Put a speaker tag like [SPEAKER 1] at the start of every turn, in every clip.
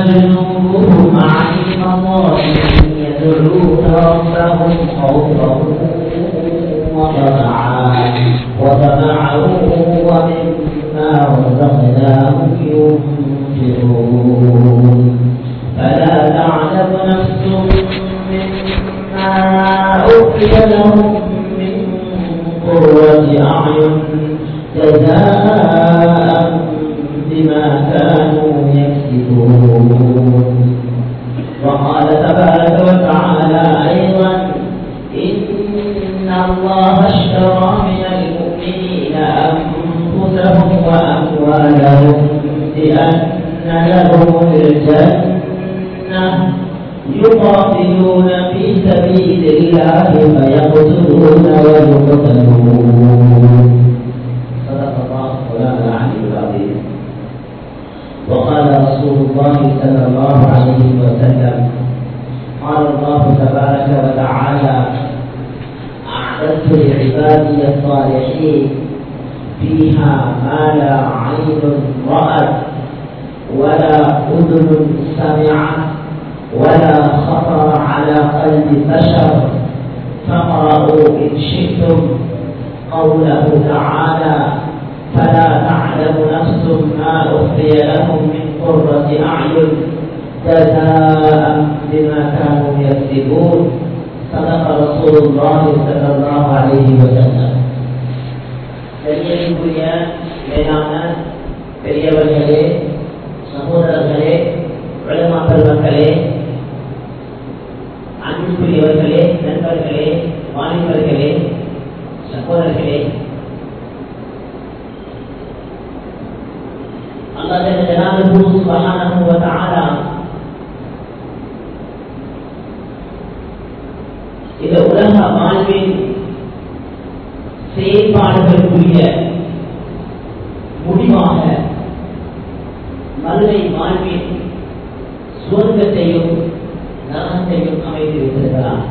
[SPEAKER 1] جنوبهم عن المضاجع يدعون ربهم خوفا وطمعا وطمعوا ومما رزقناهم ينفقون فلا تعلم نفس مما أخفي لهم من قرة أعين جزاء بما كانوا يكسبون وقال تبارك وتعالى أيضا إن الله اشترى من المؤمنين أنفسهم وأموالهم بأن لهم الجنة يقاتلون في سبيل الله فيقتلون ويقتلون صدق الله مولانا العلي العظيم وقال رسول الله صلى الله عليه وسلم قال الله تبارك وتعالى أعددت لعبادي الصالحين فيها ما لا عين رأت ولا أذن سمعت ولا خطر على قلب بشر فاقرأوا إن شئتم قوله تعالى فلا تعلم نفس ما أخفي لهم من قرة أعين جزاء بما كانوا يكسبون صدق رسول الله صلى الله عليه وسلم பெரியவர்களுடைய மேலான பெரியவர்களே சகோதரர்களே உலமா பெருமக்களே அன்புக்குரியவர்களே நண்பர்களே வாலிபர்களே சகோதரர்களே அல்லாஹ் ஜலாலுஹு சுப்ஹானஹு வ தஆலா இந்த உலக வாழ்வின் செயல்பாடுகளுக்குரிய முடிவாக மதுரை வாழ்வின் சுவர்க்கத்தையும் நரகத்தையும் அமைத்து வைத்திருக்கிறார்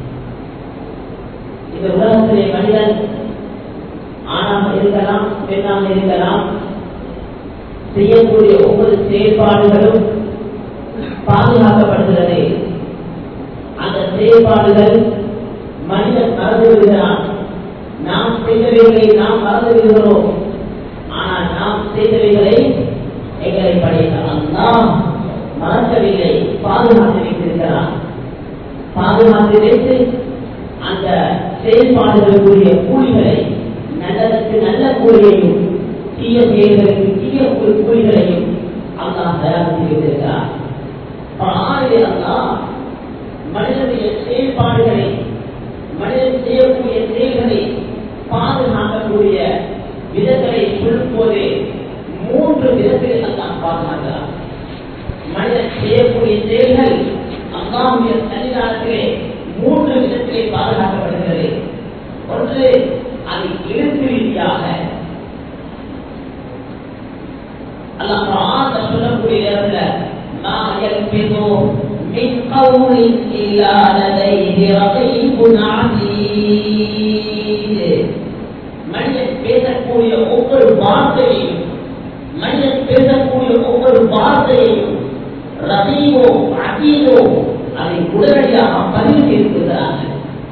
[SPEAKER 1] இந்த உலகத்திலே மனிதன் ஆணாக இருக்கலாம் பெண்ணாக இருக்கலாம் செய்யக்கூடிய ஒவ்வொரு செயல்பாடுகளும் பாதுகாக்கப்படுகிறது அந்த செயல்பாடுகள் மனிதன் மறந்து விடுகிறான் நாம் செய்தவைகளை நாம் மறந்து விடுகிறோம் ஆனால் நாம் செய்தவைகளை எங்களை படைத்த அல்லாஹ் மறக்கவில்லை பாதுகாத்து வைத்திருக்கிறான் பாதுகாத்து வைத்து அந்த செயல்பாடுகளுக்குரிய கூலிகளை நல்லதற்கு நல்ல கூலியையும் தீய செயல்களுக்கு தீய கூலிகளையும் அல்லாஹ் தயாரித்து வைத்திருக்கிறார் ஆகவே அல்லாஹ் மனிதனுடைய செயல்பாடுகளை மனிதன் செய்யக்கூடிய செயல்களை பாதுகாக்கக்கூடிய விதங்களை சொல்லும் போது மூன்று விதத்தில் அல்லாஹ் பாதுகாக்கிறார் மனிதன் செய்யக்கூடிய செயல்கள் அல்லாவுடைய சன்னிதானத்திலே மூன்று விதத்திலே பாதுகாக்கப்படுகிறது ஒன்று அது எழுத்து ரீதியாக அல்லாஹ் சொல்லக்கூடிய நேரத்தில் ما يلفظ من قول إلا لديه رقيب عتيد மனிதன் பேசக்கூடிய ஒவ்வொரு வார்த்தையையும் மனிதன் பேசக்கூடிய ஒவ்வொரு வார்த்தையையும் ரசீவோ அகீதோ அதை உடனடியாக பதிவு செய்திருக்கிறார்கள்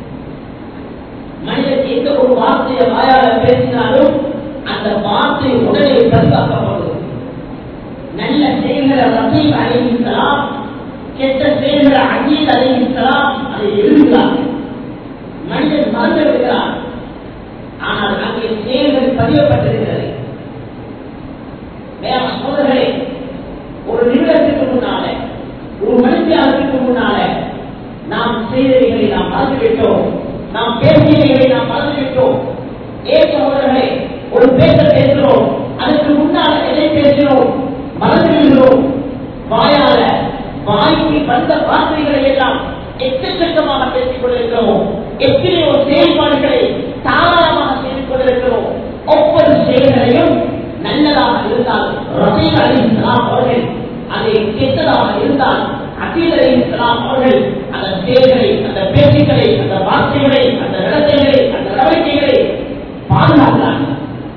[SPEAKER 1] மனிதன் எந்த ஒரு வார்த்தையை வாயால பேசினாலும் அந்த வார்த்தை உடனே பதிவாக்கப்படும் நல்ல செயல்களை ரசீப் அடைவிக்கலாம் கெட்ட செயல்களை அஜீத் அடைவிக்கலாம் அதை எழுதுகிறார்கள் மனிதன் மறந்து விடுகிறார் ஆனால் அங்கே செயல்கள் பதியப்பட்டிருக்கிறது வேற சோதர்களே ஒரு நிமிடத்துக்கு முன்னால ஒரு மணித்தியாலத்துக்கு முன்னால நாம் செய்தவைகளை நாம் மறந்துவிட்டோம் நாம் பேசியவைகளை நாம் மறந்துவிட்டோம் ஏன் சகோதரர்களே ஒரு பேச பேசுகிறோம் அதற்கு முன்னால் எதை பேசினோம் மறந்துவிடுகிறோம் வாயால வாய்க்கு வந்த வார்த்தைகளை எல்லாம் எக்கச்சக்கமாக பேசிக் கொண்டிருக்கிறோம் எத்தனையோ செயல்பாடுகளை தாராளமாக செய்து கொண்டிருக்கிறோம் ஒவ்வொரு செயல்களையும் நல்லதாக இருந்தால் ரசீல் அலி இஸ்லாம் அவர்கள் அதை கெட்டதாக இருந்தால் அகீல் அலி இஸ்லாம் அவர்கள் அந்த செயல்களை அந்த பேச்சுக்களை அந்த வார்த்தைகளை அந்த நடத்தைகளை அந்த நடவடிக்கைகளை பாதுகாக்கிறார்கள்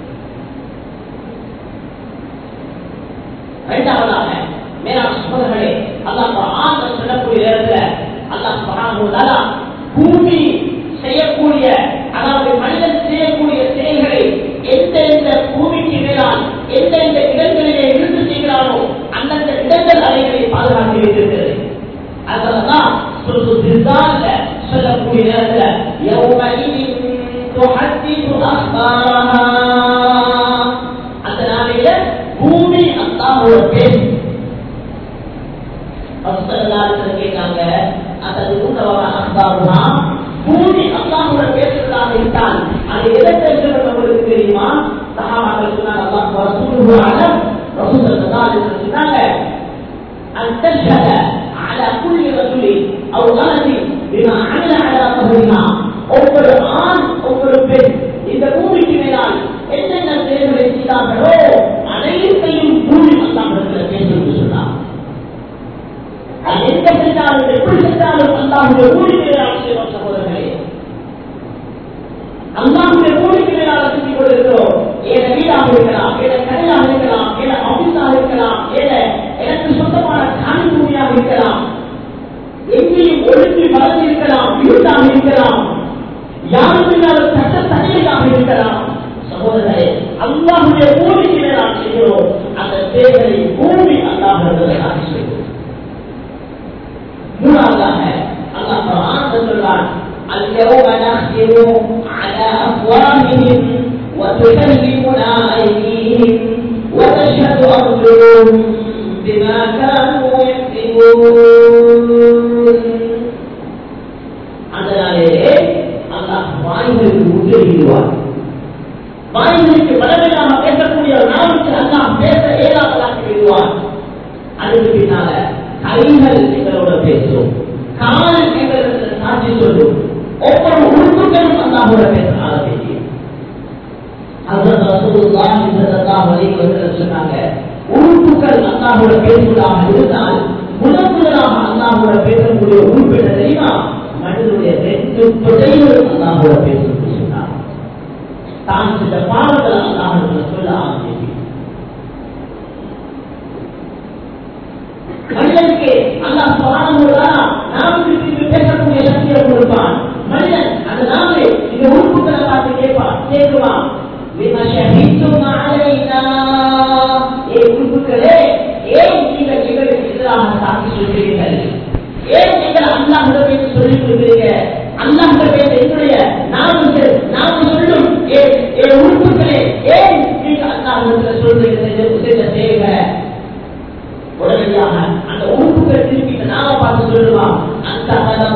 [SPEAKER 1] இரண்டாவதாக மேலாண் சகோதரர்களே அல்லாஹ் குர்ஆன்ல சொல்லக்கூடிய நேரத்துல அல்லாஹ் சுப்ஹானஹு வ தஆலா பூமி செய்யக்கூடிய அதாவது மனிதன் செய்யக்கூடிய செயல்களை எந்தெந்த பூமிக்கு மேலால் எந்தெந்த இடங்களிலே இருந்து செய்கிறானோ அந்தந்த இடங்கள் அவைகளை பாதுகாத்து வைத்திருக்கிறது அதனாலதான் சுற்று திருந்தால சொல்லக்கூடிய நேரத்துல யௌமஇதின் துஹத்திது அஹ்பாரஹா அந்த நாளையில பூமி அல்லாஹ்வோட பேசு கேட்டாங்க அது உண்டவர அஹ்பாரஹா பூமி அல்லாஹ்வோட பேசுறதாக இருந்தால் அது எதை பேசுறது நம்மளுக்கு தெரியுமா சஹாபாக்கள் சொன்னாங்க அல்லாஹ் ரசூலுஹு அலம் ரசூல் ஸல்லல்லாஹு அலைஹி வஸல்லம் சொன்னாங்க أن تشهد على كل رجل أو ولد بما عمل على ظهرها ஒவ்வொரு ஆண் ஒவ்வொரு பெண் இந்த பூமிக்கு மேலால் என்னென்ன செயல்களை செய்தார்களோ அனைத்தையும் பூமி அல்லாஹிடத்தில் பேசுவது சொன்னார் அது எங்க சென்றாலும் எப்படி சென்றாலும் அல்லாஹுடைய பூமி மேலால் செய்வோம் சகோதரர்களே அல்லாஹுடைய பூமிக்கு மேலால் செஞ்சு கொண்டிருக்கிறோம் ஏத வீடாக இருக்கலாம் ஏத கடையாக இருக்கலாம் ஏத ஆபீஸாக இருக்கலாம் ஏத எனக்கு சொந்தமான காணி பூமியாக இருக்கலாம் எங்கேயும் ஒழுங்கி வளர்ந்து இருக்கலாம் வீட்டாக இருக்கலாம் யாருமில்லாத சட்ட தனியாக இருக்கலாம் சகோதரர்களே அல்லாஹுடைய பூமிக்கு மேலால் செய்கிறோம் அந்த தேர்தலை பூமி அல்லாஹ் செய்கிறோம் மூணாவதாக அல்லாஹ் குர்ஆன் சொல்றான் اليوم نختم على أفواههم وتكلمنا أيديهم وتشهد أرجلهم بما كانوا يكسبون அதனாலே அல்லாஹ் வாய்களுக்கு முன்னிறுவார் வாய்களுக்கு பலவிதமாக பேசக்கூடிய நாவுக்கு அல்லாஹ் பேச இயலாததாக்கி விடுவார் அதுக்கு பின்னால கைகள் எங்களோட பேசும் கால் எங்களுக்கு சாட்சி சொல்லும் ஒவ்வொரு உறுப்புகளும் அல்லாஹோட பேச ஆரம்பிக்கும் ஹஜ்ரத் ரசூலுல்லாஹி ஸல்லல்லாஹு அலைஹி வஸல்லம் சொன்னாங்க உறுப்புகள் அல்லாஹோட பேசுவதாக இருந்தால் முதல் முதலாக அல்லாஹோட பேசக்கூடிய உறுப்பு என்ன தெரியுமா மனிதனுடைய ரெண்டு தொடைகளும் அல்லாஹோட பேசும் சொன்னார் தான் சில பாவங்கள் அல்லாஹோட சொல்ல ஆரம்பிக்கும் மனிதனுக்கு அல்லாஹ் சுப்ஹானஹு நாவுக்கு பின்பு பேசக்கூடிய சக்தியை கொடுப்பான் மனிதன் அந்த நாவு இந்த உறுப்புகளை பார்த்து கேட்பான் கேட்குவான் بما شهدتم علينا ஏ உறுப்புகளே ஏன் நீங்கள் எங்களுக்கு எதிராக சாட்சி சொல்கிறீர்கள் ஏன் நீங்கள் அல்லாஹ் பேச சொல்லிக் கொடுக்கிறீங்க அல்லாஹ் பேச என்னுடைய நாம் நாம் சொல்லும் ஏ ஏ உறுப்புகளே ஏன் நீங்கள் அல்லாஹ் சொல்றீங்க செய்த சேவை உடனடியாக அந்த உறுப்புகளை திருப்பி நாம பார்த்து சொல்லுவான் அந்த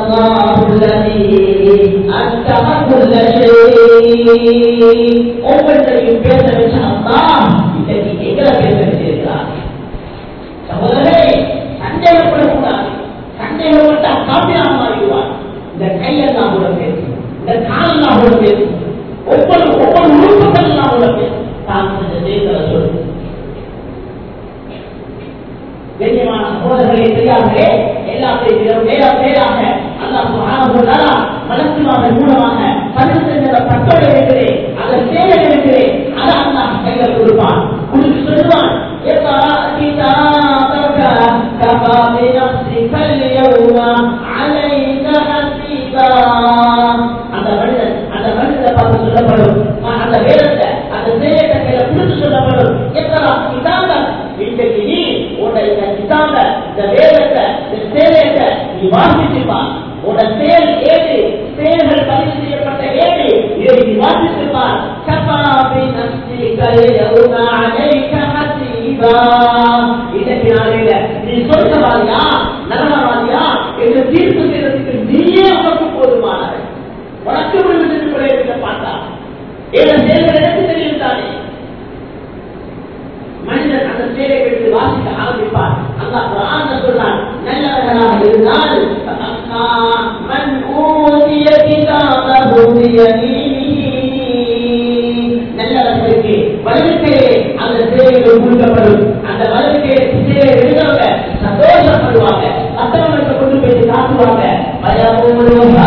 [SPEAKER 1] ஒவ்வொருத்தரையும் பேச வச்ச அல்லா இன்னைக்கு எங்களை பேச வச்சிருக்கிறார் சகோதரே சந்தேகப்படக்கூடாது சந்தேகப்பட்ட காப்பியாக மாறிடுவார் இந்த கையெல்லாம் கூட பேசும் இந்த காலெல்லாம் கூட பேசும் ஒவ்வொரு ஒவ்வொரு உறுப்புகள் எல்லாம் கூட பேசும் தான் இந்த செய்திகளை சொல்லுங்க கண்ணியமான சகோதரர்களே தெரியாமலே எல்லாத்தையும் மேலா மேலாக அல்லாஹ் சுப்ஹானஹு வ தஆலா மலக்குமார மூலமாக பதில் செஞ்சத பட்டோட இருக்கிறே அதை சேர இருக்கிறே அதை அல்லாஹ் கையில கொடுப்பான் கொடுத்து சொல்லுவான் اقرأ كتابك كفى بنفسك اليوم عليك حسيبا அந்த மனிதன் அந்த மனிதனை பார்த்து சொல்லப்படும் அந்த வேதத்தை அந்த சேரத்தை கையில கொடுத்து சொல்லப்படும் எத்தனை கிதாப இன்றைக்கு நீ உன்னை இந்த கிதாப இந்த வேதத்தை இந்த சேவையத்தை நீ வாசிச்சிருப்பா உன்னோட செயல் ஏது செயல்கள் பதிவு செய்யப்பட்ட ஏது இதை நீ வாசிச்சிருப்பார் கபாபி நப்சி கலையவுன அலைக்க ஹசீபா இன்னைக்கு நாளையில நீ சொர்க்கவாதியா நரகவாதியா என்று தீர்ப்பு செய்யறதுக்கு நீயே உனக்கு போதுமானது உனக்கு விடுவித்து கொள்ள பார்த்தா ஏழு செயல்கள் எனக்கு தெரியும் தானே மனிதன் அந்த செயலை எடுத்து வாசிக்க ஆரம்பிப்பார் அல்லாஹ் குர்ஆன்ல சொல்றான் நல்லவர்களாக இருந்தால் ஃபஅம்மா மன் ஊதிய கிதாபஹு பியமீனிஹி நல்லவர்களுக்கு வலதுக்கையே அந்த சேவைகள் கொடுக்கப்படும் அந்த வலதுக்கையை சேவை எழுதவங்க சந்தோஷப்படுவாங்க மற்றவங்களுக்கு கொண்டு போய் காட்டுவாங்க பயமுழுவா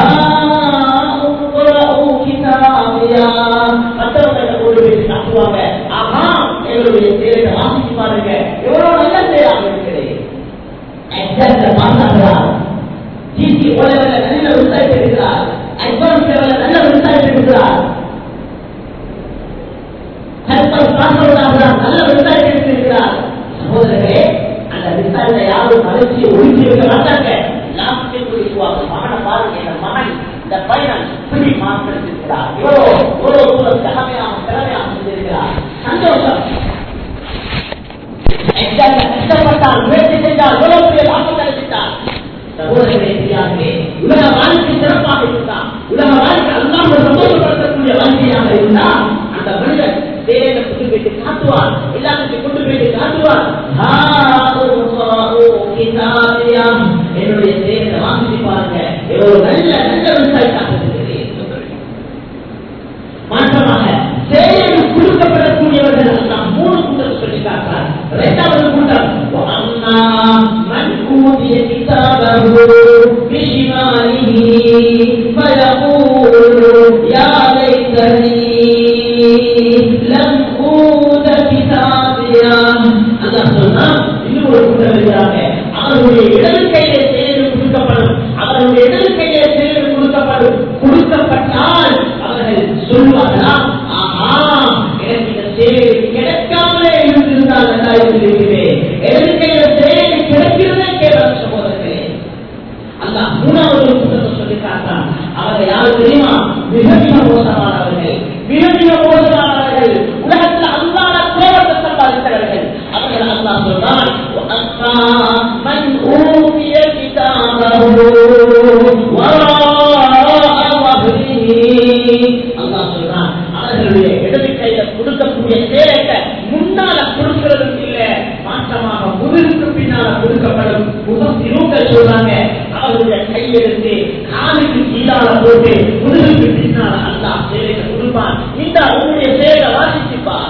[SPEAKER 1] மற்றவங்களை கொண்டு போய் காட்டுவாங்க ஆஹா எங்களுடைய செயலை வாசிச்சு பாருங்க எவ்வளவு நல்ல செயலாக இருக்கிறது மகிழ்ச்சியை ஒழுங்கி வைக்க மாட்டாங்க லாஸ்ட் சொல்லிக்குவாங்க மகனை பாருங்க என் மகன் இந்த பையன் இப்படி மாற்றிருக்கிறார் இவ்வளோ இவ்வளோ தூரம் திறமையாக திறமையாக செஞ்சிருக்கிறார் சந்தோஷம் எக்ஸாம்ல கஷ்டப்பட்டால் முயற்சி செய்தால் எவ்வளவு பெரிய லாபம் கிடைச்சிட்டார் சகோதரர்களே தெரியாதே உலக வாழ்க்கை சிறப்பாக இருந்தால் உலக வாழ்க்கை அல்லாம சந்தோஷப்படுத்தக்கூடிய வாழ்க்கையாக இருந்தா அந்த மனிதன் சேலையில கொண்டு போயிட்டு காட்டுவார் எல்லாத்துக்கும் கொண்டு போயிட்டு காட்டுவார் என்னுடைய சேலையை வாங்கி பாருங்க எவ்வளவு நல்ல நல்ல விவசாயிக்காக இருக்கிறேன் மாற்றமாக சேவையில் கொடுக்கப்படக்கூடியவர்கள் எல்லாம் மூணு கூட்டம் சொல்லி காட்டார் இரண்டாவது கூட்டம் وَأَمَّا مَنْ أُوتِيَ كِتَابَهُ بِشِمَالِهِ فَيَقُولُ يَا لَيْتَنِي لَمْ أُوتَ كِتَابِيَهْ அல்லாஹ் சொன்னான் இன்னும் ஒரு கூட்டம் இருக்கிறாங்க அவருடைய இடது கையிலே செயல் கொடுக்கப்படும் அவருடைய இடது கையிலே செயல் கொடுக்கப்படும் கொடுக்கப்பட்டால் அவர்கள் சொல்வார்களா ஆஹா எனக்கு இந்த சேவை கிடைக்காமலே இருந்திருந்தால் நல்லா இருந்திருக்கிறேன் இடது கையில சேவை கிடைக்கிறதே கேவலம் சகோதரர்களே அல்லாஹ் மூணாவது ஒரு கூட்டத்தை சொல்லி காட்டான் அவங்க யாரு தெரியுமா மிக மிக மோசமானவர்கள் மிக மிக மோசமானவர்கள் உலகத்தில் அல்லாத கோபத்தை சம்பாதித்தவர்கள் அவர்கள் அல்லாஹ் சொல்றான் وَأَمَّا مَنْ أُوتِيَ كِتَابَهُ وَرَاءَ ظَهْرِهِ அல்லாஹ் சொல்றான் அவர்களுடைய இடது கையில கொடுக்கக்கூடிய சேலைக்க முன்னால கொடுக்கிறதும் இல்ல மாற்றமாக முதுகுக்கு பின்னால கொடுக்கப்படும் முகத்தினூக்கள் சொல்றாங்க அவருடைய கையெழுத்து காலுக்கு கீழால போட்டு முதுகுக்கு பின்னால அல்லாஹ் சேலைக்க கொடுப்பான் இந்த உங்களுடைய சேலை வாசிச்சுப்பார்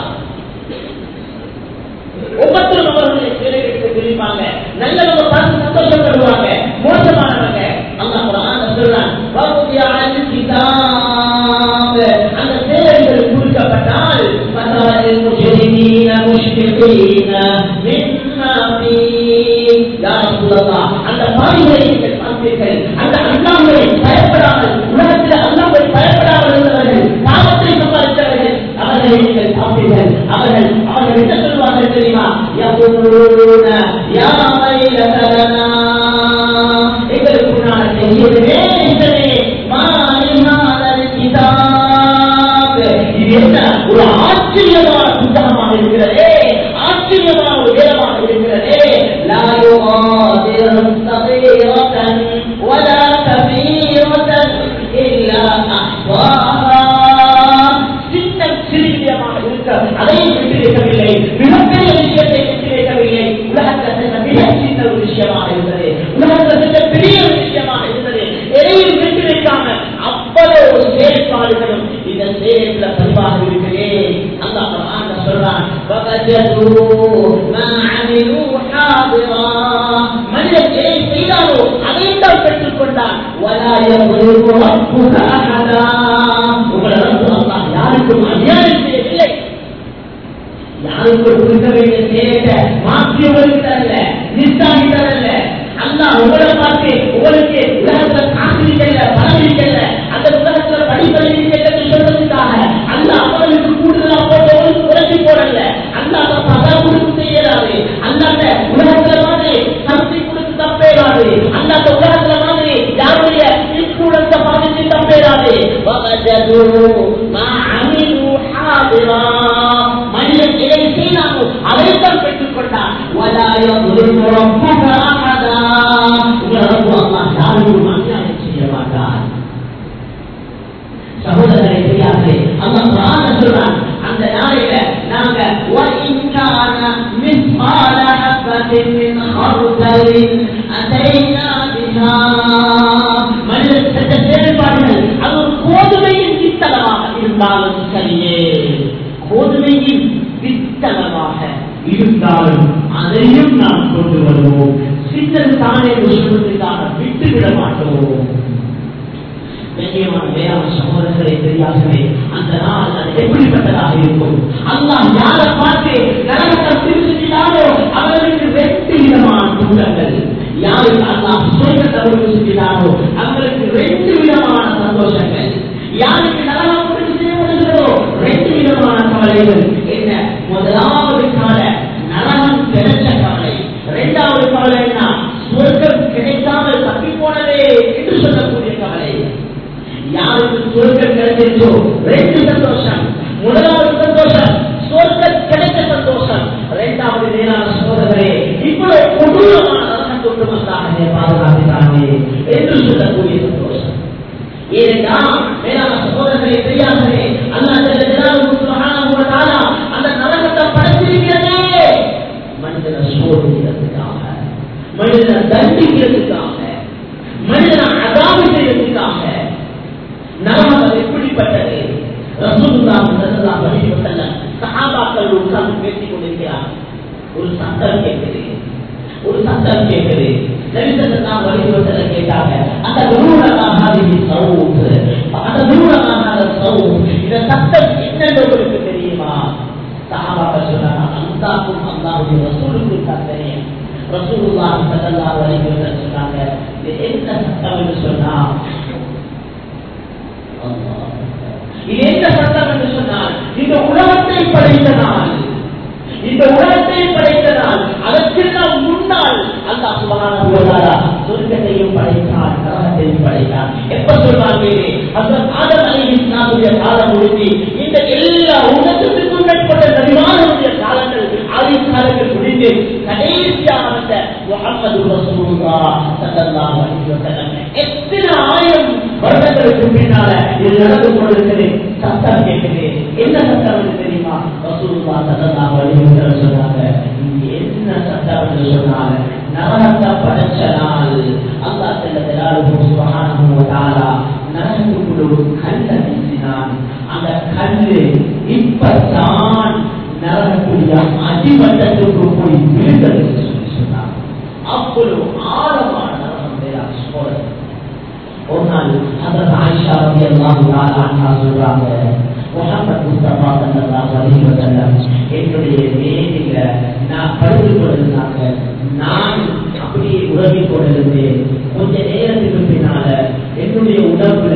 [SPEAKER 1] ஒவ்வொருத்தரும் அவர்களுடைய சேலை எடுத்து பிரிப்பாங்க நல்லவங்க பார்த்து சந்தோஷப்படுவாங்க மோசமானவங்க அல்லாஹ் குர்ஆன்ல சொல்றான் வகுதிய அல் கிதாப் அந்த சேலைகள் கொடுக்கப்பட்டால் ஃபதரல் முஜ்ரிமீன முஷ்ஃபிகீன மிம்மா ஃபீ யா ரசூலல்லாஹ் அந்த பாவிகளை நீங்கள் பார்த்தீர்கள் அந்த அல்லாஹ்வை பயப்படாமல் உலகத்தில் அல்லாஹ்வை பயப்படாமல் இருந்தவர்கள் பாவத்தை சம்பாதித்தவர்கள் அவர்களை நீங்கள் பார்த்தீர்கள் அவர்கள் அவர்கள் என்ன சொல்வார்கள் தெரியுமா யகுலூன யா வைலதனா எங்களுக்கு முன்னால செய்யவே இதனே மாலிமாதல் கிதாப் இது என்ன ஒரு ஆச்சரியமான புத்தகமாக இருக்கிறதே ஆச்சரியமான ஒரு வேதமாக இருக்கிறதே லா யுகாதிரு சகீரத்தன் வலா கபீரத்தன் இல்லா அஹ்வாஹா சின்னம் சிறியமாக இருக்க அதையும் விட்டு வைக்கவில்லை மிகப்பெரிய விஷயத்தை விட்டு வைக்கவில்லை உலகத்தில் சென்ற மிக சின்ன ஒரு விஷயமாக இருந்தது உலகத்தில் சென்ற பெரிய ஒரு விஷயமாக இருந்தது எதையும் விட்டு வைக்காம அவ்வளவு ஒரு செயற்பாடுகளும் இந்த செயலில் பதிவாக இருக்கிறே அந்த குர்ஆன்ல சொல்றான் وَوَجَدُوا مَا عَمِلُوا حَاضِرًا மனிதன் எதை செய்தாலோ அதையும் தான் பெற்றுக்கொண்டான் وَلَا يَظْلِمُ رَبُّكَ أَحَدًا உங்களை ரப்பு அல்லாஹ் யாருக்கும் அநியாயம் செய்யவில்லை யாருக்கும் கொடுக்க வேண்டிய சேவையை மாற்றியவர்களுக்கு தரல நிர்தாகி தரல அல்லாஹ் உங்களை பார்த்து உங்களுக்கு உலகத்துல காசிரிக்கல பணமிக்கல அந்த உலகத்துல படிப்பறிவிக்கல சொல்றதுக்காக அல்லாஹ் அவர்களுக்கு கூடுதலா போட்டு உங்களுக்கு குறைச்சி போடல அல்லாஹ் பதா கொடுத்து செய்யறாரு அல்லாத உலகத்துல மாதிரி சக்தி கொடுத்து தப்பேறாரு அல்லாத உலகத்துல மாதிரி யாருடைய இன்சூரன்ஸை பாதிச்சு தப்பேறாரு மனிதன் எதை செய்தானோ அதைத்தான் பெற்றுக்கொண்டான் ولا يظلم ربك أحدا உங்கள் அல்லாஹ் யாருக்கும் அநியாயம் செய்ய மாட்டார் சகோதரரை தெரியாது அல்லாஹ் குர்ஆன்ல சொல்றான் அந்த நாளையில நாங்க وَإِنْ كَانَ مِثْقَالَ حَبَّةٍ مِّنْ خَرْدَلٍ أَتَيْنَا بِهَا மனிதன் செஞ்ச செயல்பாடுகள் அது ஒரு கோதுமையின் வித்தளமாக இருந்தாலும் சரியே கோதுமையின் வித்தளமாக இருந்தாலும் அதையும் நாம் கொண்டு வருவோம் சித்தன் தானே சொல்வதற்காக விட்டுவிட மாட்டோம் கண்ணியமான வேளாண் சகோதரர்களே தெரியாதவே அந்த நாள் அது எப்படிப்பட்டதாக இருக்கும் அல்லாஹ் யாரை பார்த்து நரகத்தை பிரிச்சுட்டாரோ அவர்களுக்கு ரெண்டு விதமான துன்பங்கள் யாருக்கு அல்லாஹ் சொர்க்கத்தை பிரிச்சுட்டாரோ அவங்களுக்கு ரெண்டு விதமான சந்தோஷங்கள் யாருக்கு நரகம் பிரிச்சுப்படுகிறதோ ரெண்டு விதமான கவலைகள் என்ன முதலாவது கால நரகம் கிடைச்ச கவலை இரண்டாவது கவலை என்ன சொர்க்கம் கிடைக்காமல் தப்பி போனதே என்று சொல்லக்கூடிய கவலை யாருக்கு சொர்க்கம் கிடைச்சிருச்சோ ரெண்டு சந்தோஷம் முதலாவது சந்தோஷம் சொர்க்கம் கிடைத்த சந்தோஷம் இரண்டாவது மேலான சகோதரரே இவ்வளவு கொடூரமான நரகம் கொண்டு வந்தாங்க பாதுகாக்கிறானே என்று சொல்லக்கூடிய சந்தோஷம் ஏனென்றா மேலான சகோதரர்களே பெரியார்களே அல்லாஹ் ஜல்ல ஜலாலுஹு சுப்ஹானஹு வ தஆலா அந்த நரகத்தை படைத்திருக்கிறதே மனிதனை சோதிக்கிறதுக்காக மனிதனை தண்டிக்கிறதுக்காக மனிதனை அதாவு செய்யறதுக்காக நரகம் எப்படிப்பட்டது ரசூலுல்லாஹி ஸல்லல்லாஹு அலைஹி வஸல்லம் சஹாபாக்கள் உட்கார்ந்து பேசிக் கொண்டிருக்கிறார் ஒரு சத்தம் கேட்குது ஒரு சத்தம் கேட்குது நபிசல்லாம் அலைஹி வஸல்லம் கேட்டாங்க அந்த குருடமாக சவுத் அந்த குருடமாக சவுத் இந்த சத்தம் என்னன்னு உங்களுக்கு தெரியுமா சஹாபாக்கள் சொன்னாங்க அல்லாஹ்வும் அல்லாஹ்வுடைய ரசூலுக்கும் தான் தெரியும் ரசூலுல்லாஹி ஸல்லல்லாஹு அலைஹி வஸல்லம் சொன்னாங்க இது என்ன சத்தம் என்று சொன்னா இது என்ன சட்டம் என்று சொன்னால் இந்த உலகத்தை படைத்த நாள் இந்த உலகத்தை படைத்த நாள் அதற்கெல்லாம் முன்னால் அந்த சுபகான சொர்க்கத்தையும் படைத்தான் நரகத்தையும் படைத்தான் எப்ப சொல்றாங்க அந்த ஆதம் அலிஹிஸ்லாமுடைய காலம் முடிந்து இந்த எல்லா உலகத்துக்கும் மேற்பட்ட நபிமானுடைய காலங்கள் ஆயுள் காலங்கள் முடிந்து கடைசியாக வந்த முகமது ரசூலுல்லா ஸல்லல்லாஹு அலைஹி வஸல்லம் எத்தனை ஆயிரம் வருடங்களுக்கு பின்னால இது நடந்து கொண்டிருக்கிறது சத்தம் கேட்குது என்ன சத்தம் என்று தெரியுமா ரசூலுல்லா ஸல்லல்லாஹு அலைஹி வஸல்லம் சொன்னாங்க இங்க என்ன சத்தம் என்று சொன்னாங்க நரகத்தை படைச்ச நாள் அல்லாஹ் ஜல்ல ஜலாலுஹு சுப்ஹானஹு வ தஆலா நரகத்துக்குள்ள ஒரு கல்லை வீசினான் அந்த கல்லு இப்பதான் நரகத்துடைய அடிமட்டத்துக்கு போய் விழுந்தது என்று சொல்லி சொன்னார் அவ்வளவு ஆழமான நரகம் வேறாக சோழர் ஒரு நாள் ஹதரத் ஆயிஷா ரலியல்லாஹு தஆலா அன்ஹா சொல்றாங்க முஹம்மது முஸ்தபா ஸல்லல்லாஹு அலைஹி வஸல்லம் என்னுடைய மேனில நான் படுத்து கொண்டிருந்தாங்க நான் அப்படியே உறங்கிக் கொண்டிருந்தேன் கொஞ்ச நேரத்துக்கு பின்னால என்னுடைய உடம்புல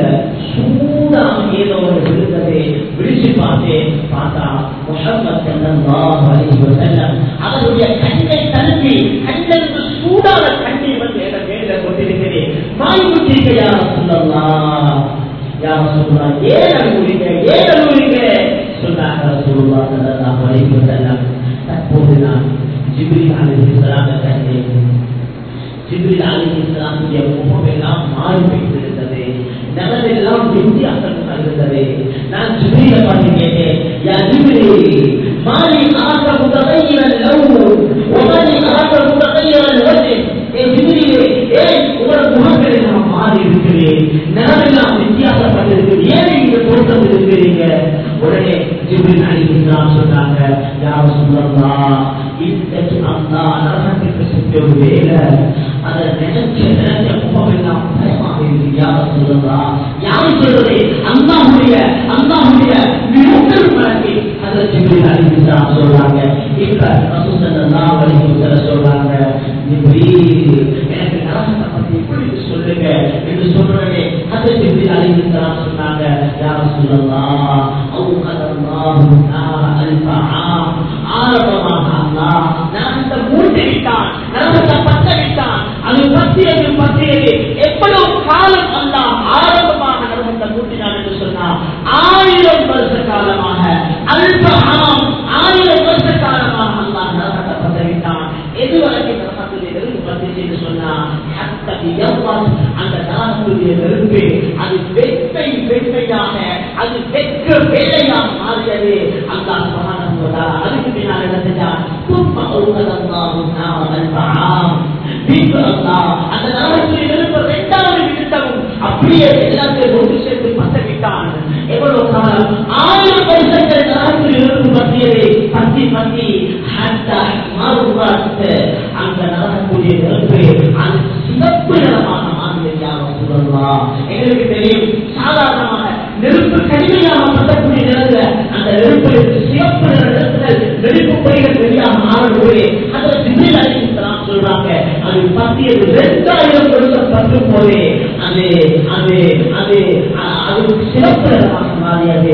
[SPEAKER 1] சூடாக ஏதோ ஒரு விழுந்தது விழிச்சு பார்த்தேன் பார்த்தா முஹம்மது ஸல்லல்லாஹு அலைஹி வஸல்லம் அவருடைய கண்ணை தழுவி கண்ணிலிருந்து சூடான கண்ணீர் வந்து என் மேல கொண்டிருக்கிறேன் மாய் குட்டிருக்க யார சொல்லலாம் யார சொல்லலாம் ஏன் அழுகுறீங்க ஏன் அழுகுறீங்க சொன்னாங்க ரசூலுல்லாஹ் ஸல்லல்லாஹு அலைஹி வஸல்லம் தற்போது நான் ஜிப்ரீல் அலைஹிஸ்ஸலாமை கண்டேன் ஜிப்ரீல் அலைஹிஸ்ஸலாமுடைய முகம் எல்லாம் மாறி வைத்திருந்தது நகரெல்லாம் வித்தியாசமாக இருந்தது நான் ஜிப்ரீல பார்த்து கேட்டேன் யா ஜிப்ரீல் மாலி ஆக முத்தகையிற லவ் உமலி ஆக முத்தகையிற வஜ் ஏ ஜிப்ரீலே ஏன் உங்கள் முகங்களை நான் மாறி இருக்கிறேன் நகரெல்லாம் வித்தியாசப்பட்டிருக்கு ஏன் நீங்க தோற்றம் இருக்கிறீங்க உடனே ஜிப்ரீல் அலைஹிஸ்ஸலாம் சொன்னாங்க யா ரசூலல்லாஹ் இன்றைக்கு அல்லாஹ் நரகத்துக்கு செஞ்ச ஒரு வேலை அதை நினைச்ச நினைச்ச முகம் எல்லாம் பயமாக இருக்கு யார சொல்லலாம் யார் சொல்றது அல்லாஹுடைய அல்லாஹுடைய விருப்பம் மனக்கி அதை ஜிப்ரீல் அலைஹிஸ்ஸலாம் சொல்றாங்க இப்ப ரசூல் ஸல்லல்லாஹு அலைஹி வஸல்லம் சொல்றாங்க ஜிப்ரீல் எனக்கு நரகத்தை பத்தி எப்படி சொல்லுங்க என்று சொல்றதே அதை ஜிப்ரீல் அலைஹிஸ்ஸலாம் சொன்னாங்க யா ரசூலல்லாஹ் அவுகதல்லாஹு நார அல்ஃபஆம் ஆரம்பமாக அல்லாஹ் நரகத்தை மூட்டி விட்டான் நரகத்தை பத்த விட்டான் அது பத்தியது பத்தியது எவ்வளவு காலம் அல்லாஹ் ஆரம்பமாக நரகத்தை மூட்டினான் என்று சொன்னார் ஆயிரம் வருஷ காலமாக அல்பஹாம் ஆயிரம் வருஷ காலமாக அல்லாஹ் நரகத்தை பத்த விட்டான் எதுவரைக்கும் நரகத்துடைய நெருப்பு பத்திச்சு என்று சொன்னார் ஹத்தபி யவ்வத் அந்த நரகத்துடைய நெருப்பு அது வெப்பை வெப்பையாக அது வெக்க வேலையாக மாறியது அல்லாஹ் சுப்ஹானஹு வ தஆலா அதுக்கு பின்னால் என்ன செஞ்சான் தும்ம அவுகதல்லாஹு நார அல்பஹாம் பின்பு அல்லாஹ் அந்த நரகத்துடைய நெருப்பு இரண்டாவது விழுத்தவும் அப்படியே எல்லாத்தையும் ஒன்று சேர்த்து பத்த விட்டான் எவ்வளவு காலம் ஆயிரம் வருஷங்கள் நரகத்துடைய நெருப்பு பற்றியது பத்தி பத்தி ஹத்தா மறுபத்து அந்த நரகத்துடைய நெருப்பு அது சிவப்பு நிறமாக மாறியது யாரும் சொல்லலாம் எங்களுக்கு தெரியும் சாதாரணமாக நெருப்பு கடுமையாக பற்றக்கூடிய நிலத்துல அந்த நெருப்பு சிவப்பு நிற நிறத்துல நெருப்பு பயிர்கள் வெளியாக மாறும்போது அந்த ஜிபில் அலிஸ்லாம் சொல்றாங்க அது பத்தியது ரெண்டாயிரம் வருஷம் பற்றும் போதே அது அது அது அ- அது சிவப்பு நிறமாக மாறியது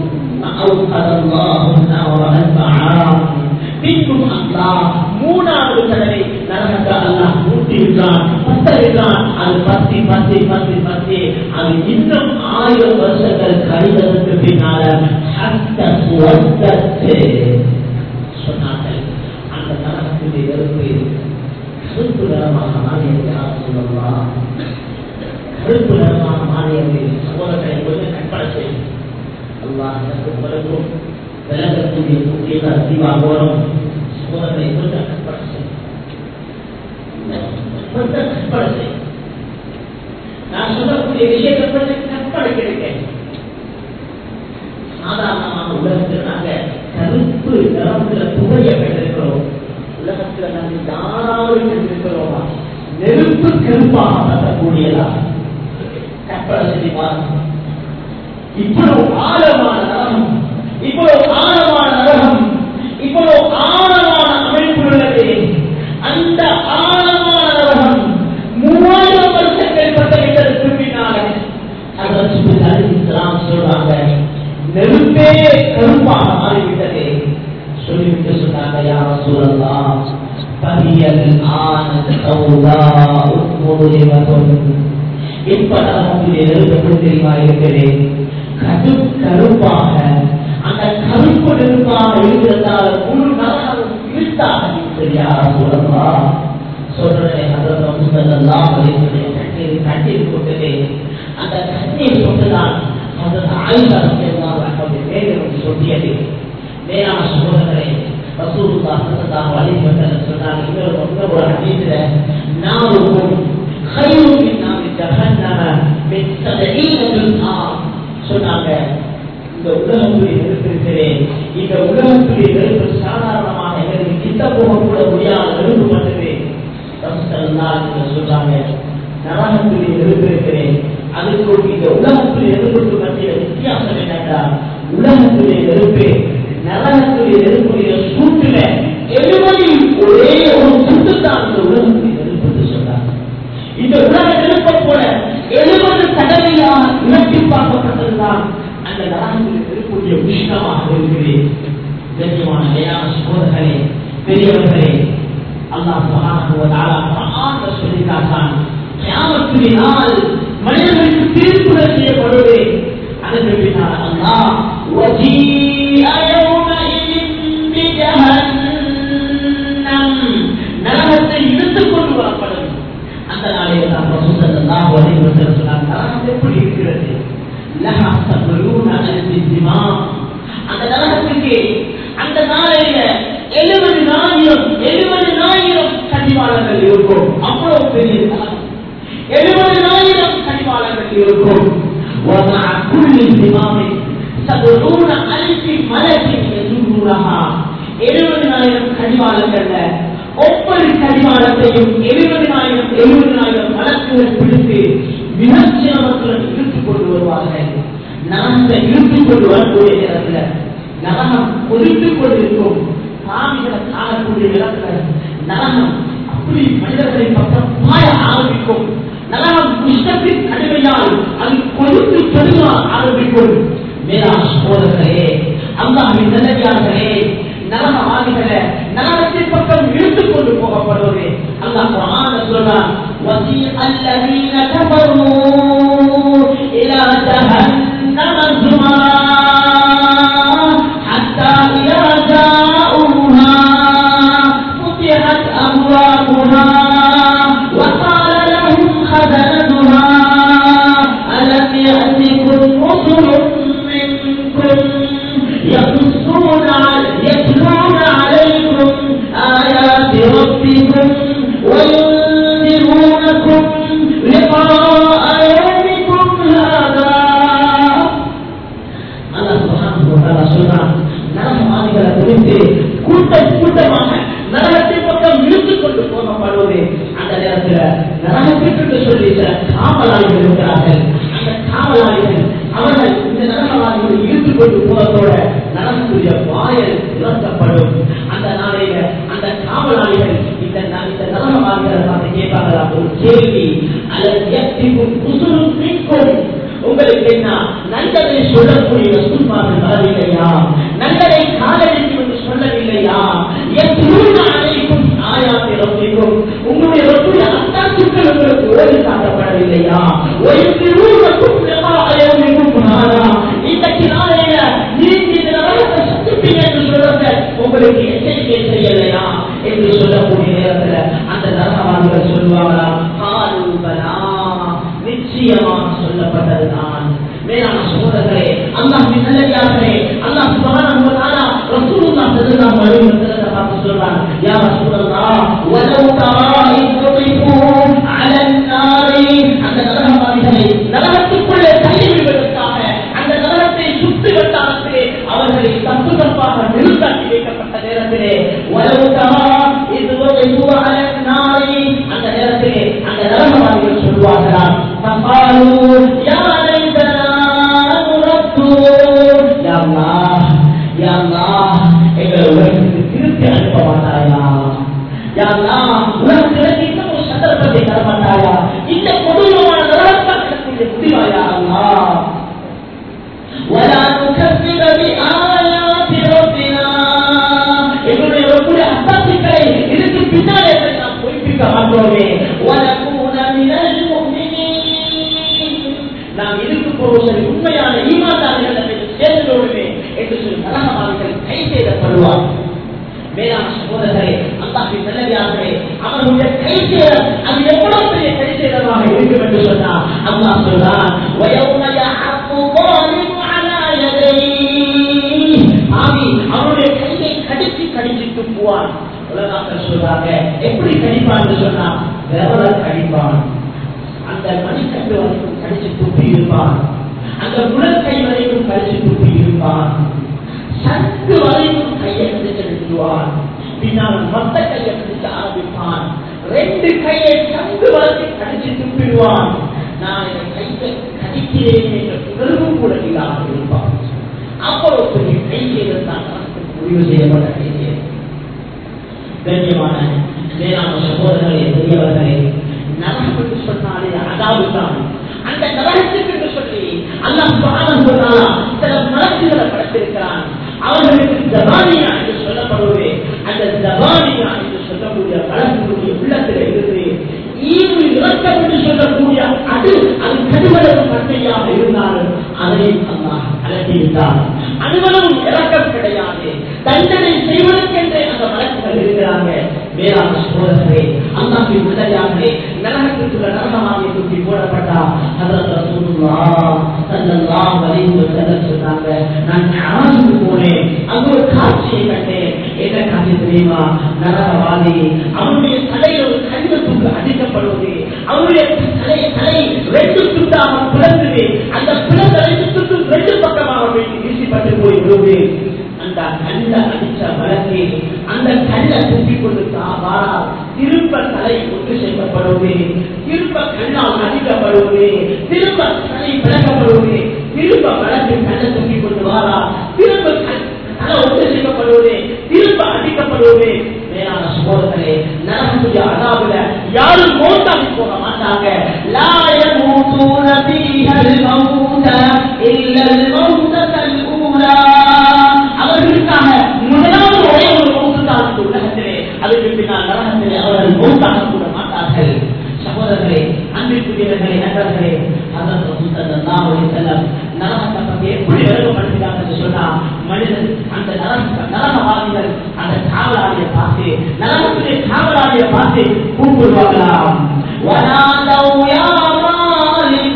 [SPEAKER 1] أوقد الله النار الطعام பின்பும் அல்லாஹ் மூணாவது தடவை நரகத்தை அல்லாஹ் மூட்டிவிட்டான் அது பத்தி பத்தி பத்தி பத்தி அது இன்னும் ஆயிரம் வருஷங்கள் கழிவதற்கு பின்னால ஹத்த சுவர்க்கத்து சொன்னார்கள் அந்த நரகத்துடைய நெருப்பு கருப்பு நிறமாக மாறியது யார் சொல்லலாம் கருப்பு நிறமாக மாறியது சகோதரர்களை கொஞ்சம் கற்பனை செய்யும் அல்லாஹ் எனக்கு உங்களுக்கும் விளங்கக்கூடிய புதிய அறிவாகோரம் சகோதரர்களை கொஞ்சம் கற்பனை செய்யும் கொஞ்சம் கற்பனை செய்யும் நான் சொல்லக்கூடிய விஷயத்தை கொஞ்சம் கற்பனை கிடைக்க சாதாரணமான உலகத்தில் நாங்க கருப்பு நிறத்துல புகைய பெற்றிருக்கிறோம் உலகத்துல நாங்க யாராவது பெற்றிருக்கிறோமா நெருப்பு கருப்பாக பற்றக்கூடியதா கற்பனை செஞ்சு பாருங்க இவ்வளவு ஆழமான நரகம் இவ்வளவு ஆழமான நரகம் இவ்வளவு ஆழமான அமைப்பு உள்ளது அந்த ஆழமான நரகம் மூவாயிரம் வருஷங்கள் பட்டதற்கு பின்னால அதற்கு சொல்றாங்க நெருப்பே கருப்பாக மாறிவிட்டது சொல்லிவிட்டு சொன்னாங்க யார் சொல்லலாம் பதியல் ஆனந்த சௌதா உத்மோதிமதும் எப்ப நமக்கு நெருப்பு தெரியுமா இருக்கிறேன் கரு கருப்பாக அந்த கருப்பு நெருப்பாக இருக்கிறதால முழு நரகம் இருட்டாக சரியா சொல்லலாம் சொல்றேன் அதற்கு முன்னதெல்லாம் கண்ணீர் கண்ணீர் கொண்டதே அந்த கண்ணீர் கொண்டுதான் அதற்கு ஆயுதா சொல்லியது மேலான சகோதரரை ரசூலுல்லா ஸல்லல்லாஹு அலைஹி வஸல்லம் சொன்னாங்க இன்னொரு இன்னொரு ஒரு ஹதீஸ்ல நாவுக்கும் خير من نار جهنم من سبعين جزءا சொன்னாங்க இந்த உலகத்துடைய நெருப்பு இருக்கிறேன் இந்த உலகத்துடைய நெருப்பு சாதாரணமாக எங்களுக்கு கிட்ட போக கூட முடியாத நெருப்பு மட்டுமே சொல்றாங்க நரகத்துடைய நெருப்பு இருக்கிறேன் அதுக்கு இந்த உலகத்துடைய நெருப்புக்கு மத்திய வித்தியாசம் என்னன்னா உலகத்துடைய நெருப்பு நரகத்துடைய நெருப்புடைய சூட்டுல எழுபது ஒரே ஒரு சுட்டு தான் இந்த உலகத்துடைய நெருப்பு என்று சொன்னாங்க இந்த உலக நெருப்பை போல எழுபது சதவீதம் இலக்கி பார்க்கப்பட்டதுதான் அந்த நரகத்தில் இருக்கக்கூடிய உஷ்ணமாக இருக்கிறேன் கண்ணியமான மேலான சகோதரர்களே பெரியவர்களே அல்லாஹ் சுப்ஹானஹு வ தஆலா குர்ஆன்ல சொல்லி காட்டான் கியாமத்துடைய நாள் மனிதர்களுக்கு தீர்ப்புகள் செய்யப்படுவது அதற்கு பின்னால் அல்லாஹ் வஜீஅ யௌமஇதின் பிஜஹன்னம் நரகத்தை இழுத்துக் கொண்டு வரப்படும் அந்த நாளில் தான் ரசூல் ஸல்லல்லாஹு அலைஹி வஸல்லம் சொன்னார் நரகம் எப்படி இருக்கிறது லஹா சபரூன அல்ஃபி திமா அந்த நரகத்துக்கு அந்த நாளையில எழுபதினாயிரம் எழுபதினாயிரம் கனிவாளர்கள் இருக்கும் அவ்வளவு பெரிய நரகம் எழுபதினாயிரம் கனிவாளர்கள் இருக்கும் ومع كل زمام سبعون ألف ملك يزورها எழுபதினாயிரம் கனிவாளர்கள்ல ஒவ்வொரு கடிவாளத்தையும் எழுபதினாயிரம் எழுபதினாயிரம் வழக்குகள் பிடித்து விமர்சனத்துடன் இழுத்துக் கொண்டு வருவார்கள் நரகத்தை இழுத்துக் கொண்டு வரக்கூடிய நேரத்தில் நரகம் கொதித்துக் கொண்டிருக்கும் சாமிகளை காணக்கூடிய இடத்துல நரகம் அப்படி மனிதர்களை பக்கம் பாய ஆரம்பிக்கும் நரகம் இஷ்டத்தின் கடுமையால் அது கொதித்து பெருமா ஆரம்பிக்கும் மேலாண் சோதர்களே அல்லாஹின் நல்லடியார்களே நரகவாதிகளை நரகத்தின் பக்கம் இழுத்துக் கொண்டு போகப்படுவது அல்லாஹ் குர்ஆன்ல சொல்றான் وَسِيقَ الَّذِينَ كَفَرُوا إِلَى جَهَنَّمَ زُمَرًا حَتَّى إِذَا جَاءُوهَا فُتِحَتْ أَبْوَابُهَا وَقَالَ لَهُمْ خَزَنَتُهَا أَلَمْ يَأْتِكُمْ رُسُلٌ مِّنكُمْ يقصون يتلون عليكم آيات ربكم وينذرونكم لقاء يومكم هذا الله سبحانه وتعالى சொல்றான் நரகவாதிகளை குறித்து கூட்டம் கூட்டமாக நரகத்தின் பக்கம் இழுத்துக் கொண்டு போகப்படுவது அந்த நேரத்தில் நரகத்திற்கு சொல்லி சில காவலாளிகள் இருக்கிறார்கள் அந்த காவலாளிகள் அவர்கள் இந்த நரகவாதிகளை இழுத்துக் கொண்டு போவதோட நரகத்துடைய வாயல் இழக்கப்படும் அந்த நாளையில அந்த காவலாளிகள் இந்த ந- இந்த நரகவாதிகளை பார்த்து கேட்பாங்களா ஒரு கேள்வி அல்லது எத்திக்கும் குசுரும் நீக்கும் உங்களுக்கு என்ன நல்லதை சொல்லக்கூடிய ரசூல்மார்கள் வரவில்லையா நல்லதை காதலிக்கும் என்று சொல்லவில்லையா எத்தூர் அனைக்கும் ஆயாத்தை ரசிக்கும் உங்களுடைய ரசூல் அத்தாசுக்கள் உங்களுக்கு ஓடி காட்டப்படும் இல்லையா ஒய்பிரூனக்கும் லிகாயமிக்கும் ஹாதா இன்றைக்கு நாளையில நீங்க இந்த நரகத்தை சந்திப்பீங்க என்று சொல்றத உங்களுக்கு எச்சரிக்கை செய்யலையா என்று சொல்லக்கூடிய நேரத்துல அந்த நரகவாதிகள் சொல்லுவாங்களா காலுபலா நிச்சயமாக சொல்லப்பட்டதுதான் மேலான சோதர்களே அல்லாஹ் நல்லடியார்களே அல்லாஹ் சுப்ஹானஹு வ தஆலா ரசூலுல்லாஹ் ஸல்லல்லாஹு அலைஹி வஸல்லம் பார்த்து சொல்றான் யா ரசூலல்லாஹ் வலவ் தரா இத்ரிஃபு அலா النாரி அந்த நரகவாதிகளை நரகத்துக்குள்ளே தள்ளிவிடுவதற்காக அந்த நரகத்தை சுட்டு வட்டாரத்திலே அவர்களை தப்பு தப்பாக நிறுத்தாக்கி வைக்கப்பட்ட நேரத்திலே வலவ் தரா இத்ரிஃபு அலா النாரி அந்த நேரத்திலே அந்த நரகவாதிகள் சொல்வார்களாம் فقالوا يا ليتنا نرد يا الله يا الله எங்களை உலகத்துக்கு திருப்பி அனுப்ப மாட்டாயா யா அல்லாஹ், உலகத்திற்கு இன்னும் ஒரு சந்தர்ப்பத்தை தர மாட்டாயா இந்த கொடூரமான நரகத்தாக்கக்கூடிய முடிவாயா அல்லாஹ் ولا نكذب بآيات ربنا எங்களுடைய ரப்புடைய அத்தாட்சிகளை இதுக்கு பின்னாலே நாம் பொய்ப்பிக்க மாட்டோமே وَنَكُونَ مِنَ الْمُؤْمِنِينَ நாம் இதுக்கு போறோம் சரி உண்மையான ஈமான்தாரிகள் நம்மை சேர்ந்தோடுமே என்று சொல்லி நரகவாதிகள் கை செய்தப்படுவார் மேலான சகோதரர்களே அல்லாஹின் நல்லவியார்களே அவர்களுடைய கை சேதம் அது எவ்வளவு பெரிய கை சேதமாக இருக்கும் என்று சொன்னார் அல்லாஹ் சொல்றான் وَيَوْمَ يَحَقُّ الظَّالِمُ عَلَى يَدَيْهِ ஆமி அவருடைய கையை கடிச்சு கடிச்சு துப்புவான் உலகாக்கள் சொல்றாங்க எப்படி கடிப்பான்னு சொன்னா விரல கடிப்பான் அந்த மணிக்கட்டு வரைக்கும் கடிச்சு துப்பி இருப்பான் அந்த முழக்கை வரைக்கும் கடிச்சு துப்பி இருப்பான் சத்து வரைக்கும் கையை பிடிச்சு நிறுத்துவான் பின்னால் மொத்த கையை பிடிச்சு ஆரம்பிப்பான் ரெண்டு கையை சந்து வரைக்கும் கடிச்சு துப்பிடுவான் நான் இந்த கையை கடிக்கிறேன் என்ற உணர்வு கூட இல்லாமல் இருப்பான் அவ்வளவு பெரிய கை செய்தான் முடிவு செய்யப்பட்ட கை செய்தம் கண்ணியமான வேளாண் சகோதரர்களே பெரியவர்களே நரகம் என்று சொன்னாலே அதாவது தான் அந்த நரகத்துக்கு என்று சொல்லி அல்லாஹ் சுப்ஹானஹு வ தஆலா சில மலக்குகளை படைத்திருக்கிறான் அவர்களுக்கு ஜபானியா என்று சொல்லப்படுவது அந்த ஜபானியா என்று சொல்லக்கூடிய மலக்குடைய உள்ளத்தில் இருந்து ஈவு இறக்கம் என்று சொல்லக்கூடிய அது அது கடுவளவு தன்மையாக இருந்தாலும் அதையும் அல்லாஹ் அலட்டிவிட்டார் அனுமனும் இறக்கம் கிடையாது தண்டனை செய்வதற்கென்றே அந்த வழக்குகள் இருக்கிறாங்க வேளாண் சோதரே அல்லாஹின் உள்ளதாகவே நரகத்துக்குள்ள நரகமாக தூக்கி போடப்பட்டா அதில் ரசூலுல்லா ஸல்லல்லாஹு அலைஹி வஸல்லம் சொன்னாங்க நான் ஹராஜுக்கு போனேன் அங்க ஒரு காட்சியை கண்டேன் என்ன காட்சி தெரியுமா நரகவாதி அவனுடைய தலையில் ஒரு கல்வ துண்டு அடிக்கப்படுவது அவருடைய தலை தலை ரெண்டு துண்டாக பிளந்தது அந்த பிளந்த ரெண்டு துண்டு ரெண்டு பக்கமாக போய் வீசிப்பட்டு போய் விடுவது அந்த கல்ல அடிச்ச வழக்கு அந்த கல்ல தூக்கி கொண்டு வாரா திரும்ப தலை ஒன்று செய்யப்படுவது திரும்ப கண்ணால் அடிக்கப்படுவது திரும்ப தலை விளக்கப்படுவது திரும்ப வழக்கு கல்ல தூக்கி கொண்டு வாரா திரும்ப கல்- தலை ஒன்று செய்யப்படுவது திரும்ப அடிக்கப்படுவது மேலான சகோதரர்களே நரகத்துடைய அதாவுல யாரும் மோட்டாகி போக மாட்டாங்க லா யமூதுன ஃபீஹல் மௌத இல்லல் மௌதத்தல் ஊலா அவர்களுக்காக முதலாவது ஒரே ஒரு மௌத்து தான் இந்த உலகத்திலே அதுக்கு பின்னால் நரகத்திலே அவர்கள் மௌத்தாக கூட மாட்டார்கள் சகோதரர்களே அன்பிற்குரியவர்களே நண்பர்களே அதன் ரசூலுல்லாஹி அலைஹி வஸல்லம் நரகத்தை பற்றி எப்படி விளக்கப்படுத்தினாங்க என்று சொன்னா மனிதன் அந்த நரக நரகவாதிகள் அந்த காவலாளியை பார்த்து நரகத்திலே காவலாளியை பார்த்து கூப்பிடுவாங்களாம் وَنَادَوْا يَا مَالِكُ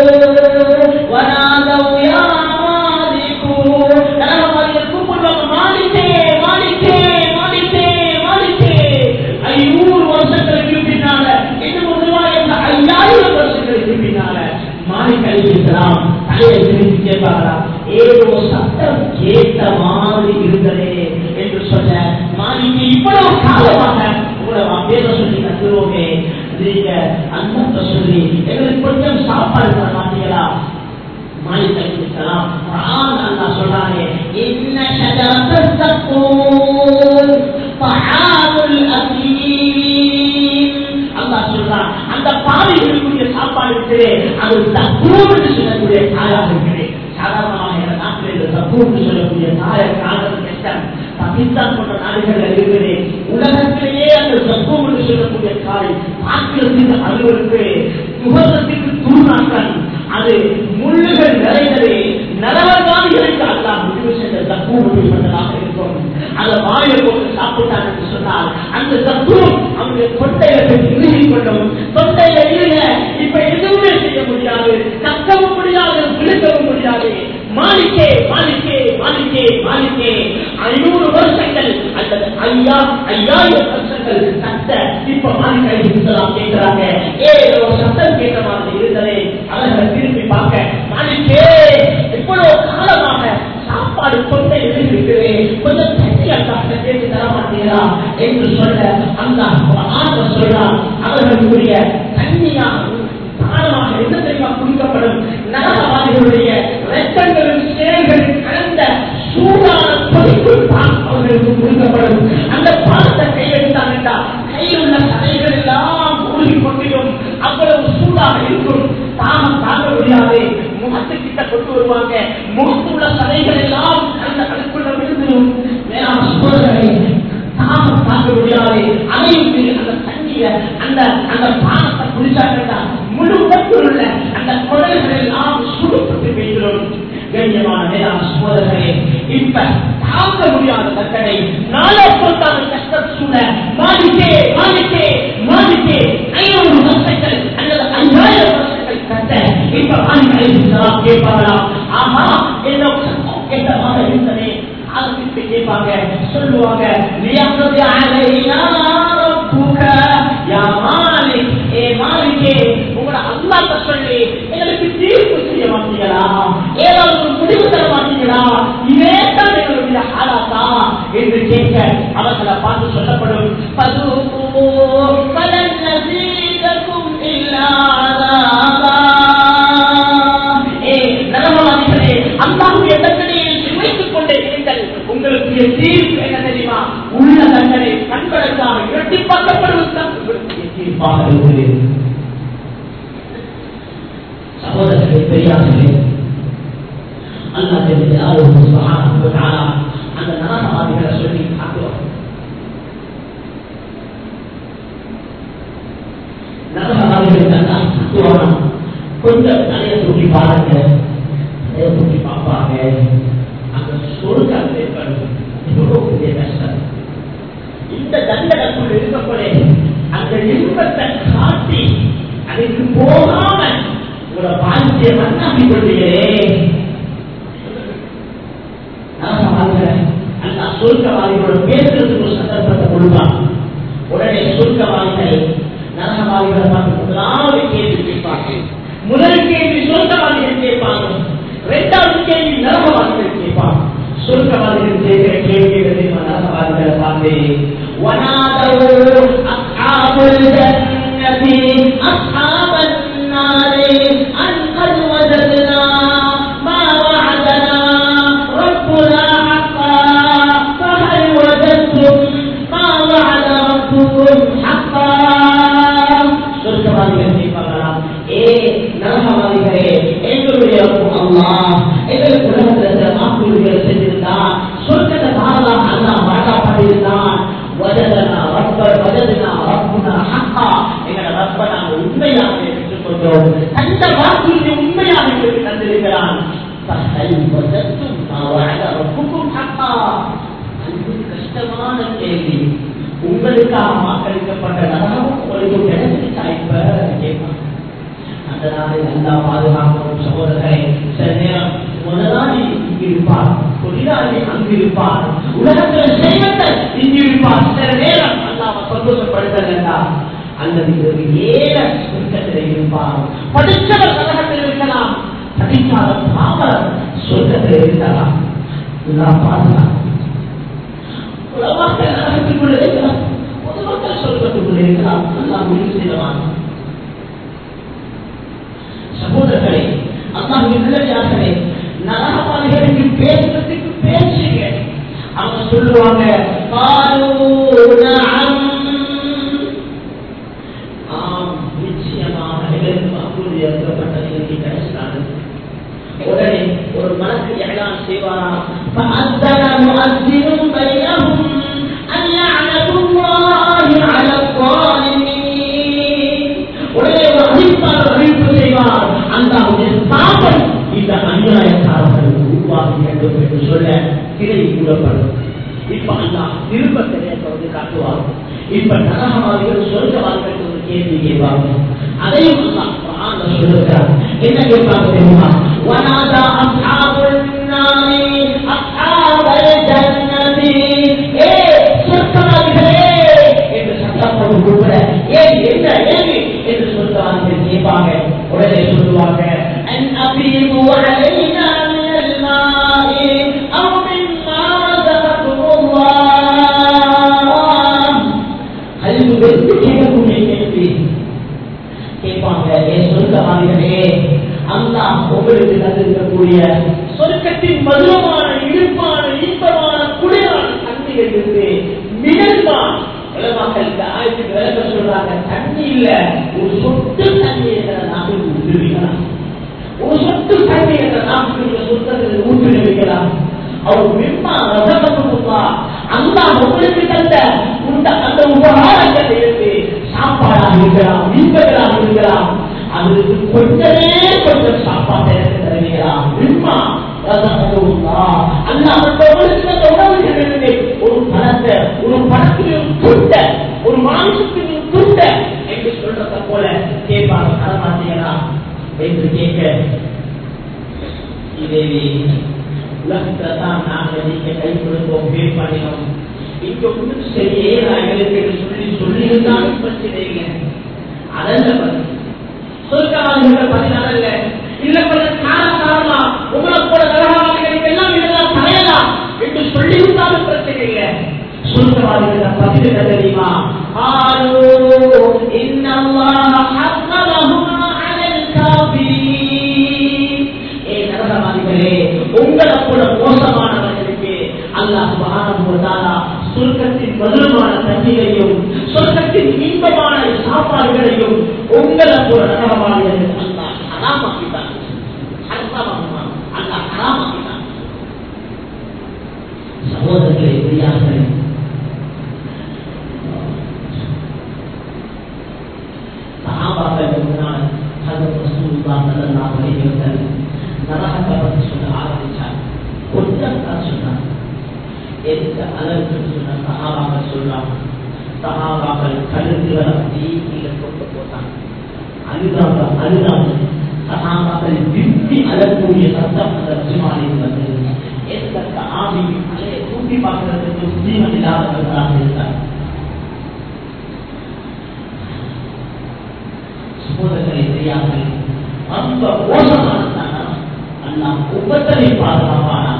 [SPEAKER 1] وَنَادَوْا يَا مَالِكُ நரகவாதிகள் கூப்பிடுவாங்க மாலிக்கே மாலிக்கே மாலிக்கே மாலிக்கே ஐநூறு வருஷங்களுக்கு பின்னால இன்னும் ஒரு என்ற ஐயாயிரம் வருஷங்களுக்கு பின்னால மாலிக் அலிஸ்லாம் தலையை திருப்பி கேட்பாங்களா ஏதோ சத்தம் கேட்ட மாதிரி இருந்ததே என்று சொன்ன மாலிக்கு இவ்வளவு காலமாக உங்களை நான் பேச சொல்லி கத்துருவோமே நீங்க அந்த சொல்லி எங்களுக்கு கொஞ்சம் சாப்பாடு தர மாட்டீங்களா மாலிக் அலிஸ்லாம் குர்ஆன் அல்லாஹ் சொல்றானே இன்ன ஷஜரத்தஸ் தக்கூன் தஆமுல் அகீம் அல்லாஹ் சொல்றான் அந்த பாவிகளுக்குரிய சாப்பாடு இருக்கிறே அது தக்கூன் என்று சொல்லக்கூடிய காயாக இருக்கிறே சாதாரணமாக எங்க நாட்டில் இந்த தக்கூன் என்று சொல்லக்கூடிய காய காலம் கஷ்டம் பாகிஸ்தான் போன்ற நாடுகள் இருக்குது உலகத்திலேயே அந்த தக்கூன் என்று சொல்லக்கூடிய காய் பார்க்கிறதுக்கு அலுவலுக்கு முகத்திற்கு தூணாக்கன் அது முள்ளுகள் நிறைந்தது நலவகாதிகளுக்கு அல்லாஹ் முடிவு செய்த தப்பு முடிவு பண்ணதாக இருக்கும் அந்த வாயை போட்டு சாப்பிட்டான் என்று சொன்னால் அந்த தத்துவம் அவனுடைய தொண்டையில இறுகி கொண்டும் தொண்டையில இருங்க இப்ப எதுவுமே செய்ய முடியாது கத்தவும் முடியாது விழுக்கவும் முடியாது மாளிகே மாளிகே மாளிகே மாளிகே ஐநூறு வருஷங்கள் அல்லது ஐயா ஐயாயிரம் வருஷங்கள் சத்த இப்ப மாளிகை இருக்கலாம் கேட்கிறாங்க ஏதோ சத்தம் கேட்ட மாதிரி இருந்ததே அவர்கள் திரும்பி பார்க்க மாளிகே இவ்வளவு காலமாக சாப்பாடு தொண்டை இருக்கிறே கொஞ்சம் தண்ணி அல்லாஹ் கேட்டு தர மாட்டீங்களா என்று சொல்ல அந்த ஆண்ட சொல்றான் அவர்களுக்குரிய தண்ணியாக தானமாக என்ன தெரியுமா குடிக்கப்படும் நரகவாதிகளுடைய ரத்தங்களும் சேர்களும் கலந்த சூடான கொதிக்குள் தான் அவர்களுக்கு குடிக்கப்படும் அந்த பானத்தை கை வைத்தான் என்றால் கையில் உள்ள சதைகள் எல்லாம் மூழ்கி கொண்டிடும் அவ்வளவு சூடாக இருக்கும் தாகம் தாங்க முடியாது முகத்துக்கிட்ட கொண்டு வருவாங்க முகத்துள்ள சதைகள் எல்லாம் அந்த கழுக்குள்ள விழுந்துடும் வேளாண் சோதனை தாகம் தாங்க முடியாது அதையும் மீறி அந்த தண்ணிய அந்த அந்த பானத்தை குடிச்சாங்கன்னா முழு உடம்பில் உள்ள அந்த குடல்கள் எல்லாம் சுடுபட்டு வைக்கிறோம் கண்ணியமான வேளாண் சோதனையே இப்ப தாங்க முடியாத தக்கனை நாளை பொறுத்தான கஷ்டம் சூழ மாளிகே மாளிகே மாளிகே ஐநூறு வருஷங்கள் அல்லது ஐயாயிரம் வருஷங்கள் கட்ட இப்ப மாளிகை கேட்பாங்களாம் ஆமா என்ன சத்தம் கேட்டமாக இருந்ததே ஆரம்பித்து கேட்பாங்க சொல்லுவாங்க லியக்தி அலைனா ரப்புக யா மாலிக் ஏ மாலிகே உங்களோட அல்லாஹ்ட்ட சொல்லி எங்களுக்கு தீர்ப்பு செய்ய மாட்டீங்களா ஏதாவது ஒரு முடிவு தர மாட்டீங்களா இதே தான் எங்களுடைய ஹாலாத்தா என்று கேட்க அவர்களை பார்த்து சொல்லப்படும் பதுகு பலன் நசீதக்கும் இல்லாதா ஏ நரகவாதிகளே அல்லாஹ்வுடைய தண்டனையை சுவைத்துக் கொண்டே இருங்கள் உங்களுக்கு தீர்ப்பு என்ன தெரியுமா உள்ள தண்டனை கண்களுக்காக இரட்டிப்பாக்கப்படுவது தான் உங்களுக்கு தீர்ப்பாக இருக்கிறது சகோதரர்களே பெரியார்களே அல்லாஹ் ஜெல்லாஹு சுப்ஹானஹு வ தஆலா அந்த நரகவாதிகளை சொல்லி காட்டுவார் நரகவாதிகளுக்கு அல்லாஹ் காட்டுவானா கொஞ்சம் தலையை தூக்கி பாருங்க தலையை தூக்கி பார்ப்பாங்க அந்த சொர்க்கம் ஏற்படும் எவ்வளவு பெரிய கஷ்டம் இந்த தண்டனைக்குள் இருக்கக்கூடிய அந்த இன்பத்தை காட்டி அதுக்கு போகாம உங்களோட வாழ்க்கையை மண்ணாக்கி கொள்வீங்களே அந்த சொர்க்கவாதிகளோட பேசுறதுக்கு ஒரு சந்தர்ப்பத்தை கொடுப்பான் உடனே சொர்க்கவாதிகள் நரகவாதிகளை பார்த்து முதலாவது கேள்வி கேட்பாங்க முதல் கேள்வி சொர்க்கவாதிகள் கேட்பாங்க இரண்டாவது கேள்வி நரகவாதிகள் கேட்பாங்க சொர்க்கவாதிகள் கேட்கிற கேள்விகளை நரகவாதிகளை பார்த்து ونادوا أصحاب الجنة أصحاب النار أن قد وجدنا ما وعدنا ربنا حقا فهل وجدتم ما وعد ربكم حقا சொர்க்கவாதிகள் கேட்பாங்களாம் ஏ நரகவாதிகளே எங்களுடைய அம்மா எங்களுக்கு உலகத்தில் வாக்குறுதிகள் செஞ்சிருந்தான் சொர்க்கத்தை தாரலாம் அல்லா வழங்கப்பட்டிருந்தான் வஜதனா ரப்பர் வஜதனா ரப்புனா ஹக்கா எங்களோட ரப்ப நாங்கள் உண்மையாக பெற்றுக்கொண்டோம் அந்த வாக்குறுதி உண்மையாக எங்களுக்கு தந்திருக்கிறான் فهل وجدتم ما وعد ربكم حقا அது கஷ்டமான கேள்வி உங்களுக்காக வாக்களிக்கப்பட்ட நரகம் உங்களுக்கு கிடைச்சிருச்சா இப்ப கேட்பாங்க அந்த நாளை நல்லா பாதுகாக்கணும் சகோதரரை சில நேரம் முதலாளி இங்கு இருப்பார் தொழிலாளி அங்கு இருப்பார் உலகத்தில் செல்வங்கள் இங்கு இருப்பார் சில நேரம் அல்லாம சந்தோஷப்படுத்த வேண்டாம் அல்லது ஒரு ஏழ சொர்க்கத்தில் இருப்பார் படித்தவர் நரகத்தில் இருக்கலாம் படிக்காத பாமர் சொர்க்கத்தில் இருக்கலாம் இதெல்லாம் பாதுகாப்பு உலகத்தில் நரகத்துக்குள்ள இருக்கலாம் பொதுமக்கள் சொர்க்கத்துக்குள்ள இருக்கலாம் எல்லாம் முடிவு செய்யலாம் சகோதரர்களே அல்லாஹின் நல்லடியார்களே நரகவாதிகளுக்கு பேசுறதுக்கு பேசுங்க அவங்க சொல்லுவாங்க "காலூ நஅம்." ஆம் நிச்சயமாக எங்களுக்கு வாக்குறுதி அளிக்கப்பட்ட நிலைக்கு கிடைச்சிட்டாங்க உடனே ஒரு மனக்கு எல்லாம் செய்வாரா فأذن مؤذن بينهم أن لعنة الله على الظالمين உடனே ஒரு அறிவிப்பாளர் அல்லாவுடைய சாபம் இந்த அநியாயக்காரர்களுக்கு உருவாகி வேண்டும் என்று சொல்ல திரை கூறப்படும் இப்ப அல்லா திரும்ப தெரியாத காட்டுவார் இப்ப நரகவாதிகள் சொர்க்கவாதிகள் ஒரு கேள்வி கேட்பாங்க அதையும் அல்லாஹ் குர்ஆன்ல சொல்லுகிறார் என்ன கேட்பாங்க தெரியுமா வனாதா அஸ்ஹாபுன் நாரி அஸ்ஹாபல் ஜன்னதி ஏ சொர்க்கவாதிகளே என்று சத்தம் போட்டு கூப்பிட ஏன் என்ன ஏன் என்று சொர்க்கவாதிகள் கேட்பாங்க உடனே சொல்லுவாங்க அன் அபீது அலைனா மினல் மாஇ அவ் மிம்மா ரஸககுமுல்லாஹ் அறிவு வெறுத்து கேட்கக்கூடிய கேள்வி கேட்பாங்க ஏன் சொர்க்கவாதிகளே அல்லாஹ் உங்களுக்கு தந்திருக்கக்கூடிய சொர்க்கத்தின் மதுரமான இழுப்பான இன்பமான குளிரான தண்ணீர் இருந்து மிகழ்வான் உலமாக்களுக்கு ஆயிரத்துக்கு விளக்க சொல்றாங்க தண்ணி இல்ல ஒரு சொட்டு தண்ணி என்ற நாட்டில் விடுவீங்களா ஒரு சொட்டு தண்ணி என்ற நாட்டில் சொர்க்கத்தில் ஊற்றி வைக்கலாம் அவர் மிம்மா ரசகத்துவா அல்லாஹ் உங்களுக்கு தந்த இந்த அந்த உபகாரங்களை இருந்து சாப்பாடாக இருக்கலாம் மீன்களாக இருக்கலாம் அதுக்கு கொஞ்சமே கொஞ்சம் சாப்பாட்டை எனக்கு தருவீங்களா மிம்மா ரசகத்துவா அல்லாஹ் உங்களுக்கு தந்த உணவுகளிலிருந்து ஒரு பழத்தை ஒரு பழத்திலும் துண்ட ஒரு மாமிசத்திலும் துண்ட என்று சொல்றத போல கேட்பாங்க தரமாட்டீங்களா என்று கேட்க இதேவே உலகத்துல தான் நாங்கள் நீங்க கை கொடுத்தோம் பே பண்ணினோம் இங்க ஒன்றும் சரியே எங்களுக்கு சொல்லி சொல்லியிருந்தாலும் பிரச்சனை இல்லை அதல்ல பதில் சொர்க்கவாதிகள் பதில் அல்ல இல்ல கொஞ்சம் காரணம் காரணமா உங்களை போல நரகவாதிகளுக்கு எல்லாம் இதெல்லாம் தலையலாம் என்று சொல்லியிருந்தாலும் பிரச்சனை இல்லை சொர்க்கவாதிகள் பதில் என்ன தெரியுமா ஆலோ இன்னல்லாஹ ஹர்ரமஹுமா அலல் காஃபிரீன் ஏ நரகவாதிகளே உங்களை போல மோசமானவர்களுக்கு அல்லாஹ் சுப்ஹானஹு வ தஆலா சொர்க்கத்தின் மதுரமான தண்ணீரையும் சொர்க்கத்தின் இன்பமான சாப்பாடுகளையும் உங்களை போல நரகவாதிகளுக்கு அல்லாஹ் ஹராமாக்கிட்டான் ஹர்ரமஹுமா அல்லாஹ் ஹராமாக்கிட்டான் சகோதரர்களே பெரியார்களே சஹாபாக்களுக்கு முன்னால் ஹஜரத் ரசூலுல்லாஹ் ஸல்லல்லாஹு அலைஹி வஸல்லம் நரகத்தை பற்றி சொல்ல ஆரம்பிச்சார் கொஞ்சம் தான் சொன்னார் எந்த அளவுக்கு சொன்ன சஹாபாக்கள் சொல்றாங்க சஹாபாக்கள் கழுத்துகளை தீயில கொண்டு போட்டாங்க அழுதாங்க அழுதாங்க சஹாபாக்கள் விரும்பி அழக்கூடிய சத்தம் அந்த ரசிமாலில் வந்தது எந்த ஆவி அலைய கூட்டி பார்க்கறதுக்கு ஜீவன் இல்லாதவர்களாக இருந்தார் சகோதரர்களை தெரியாமல் ரொம்ப மோசமான அல்லாஹ் உபத்தனை பாதுகாப்பானா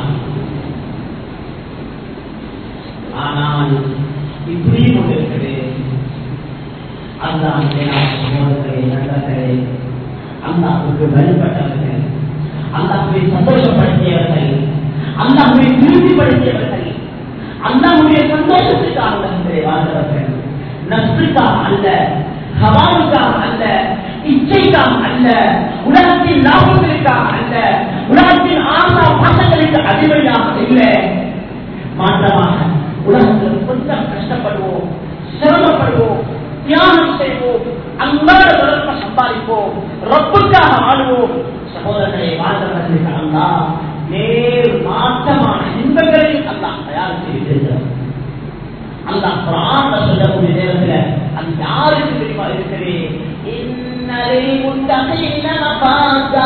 [SPEAKER 1] ஆனால் இப்படியும் ஒன்று இருக்குது அல்லாஹ் சகோதரர்களே நண்பர்களே அல்லாஹுக்கு வழிபட்டவர்கள் அல்லாஹுவை சந்தோஷப்படுத்தியவர்கள் அல்லாஹுவை திருப்திப்படுத்தியவர்கள் அல்லாஹுடைய சந்தோஷத்துக்காக வாழ்ந்தவர்கள் நஷ்டுக்காக அல்ல ஹவாவுக்காக அல்ல இச்சைக்காக அல்ல உலகத்தின் லாபங்களுக்காக அல்ல உலகத்தின் ஆசா பாசங்களுக்கு அடிமையாக இல்லை மாற்றமாக உலகத்தில் கொஞ்சம் கஷ்டப்படுவோம் சிரமப்படுவோம் தியானம் செய்வோம் அன்பான வளர்ப்ப சம்பாதிப்போம் ரப்புக்காக ஆடுவோம் சகோதரர்களை வாழ்ந்தவர்களுக்கு அல்லா நேர் மாற்றமான இன்பங்களையும் அல்லாஹ் தயார் செய்திருக்கிறார் அல்லாஹ் குரான்ல சொல்லக்கூடிய நேரத்துல அது யாருக்கு தெரியுமா இருக்குது இன்னலை முத்தகையின மஃபாஸா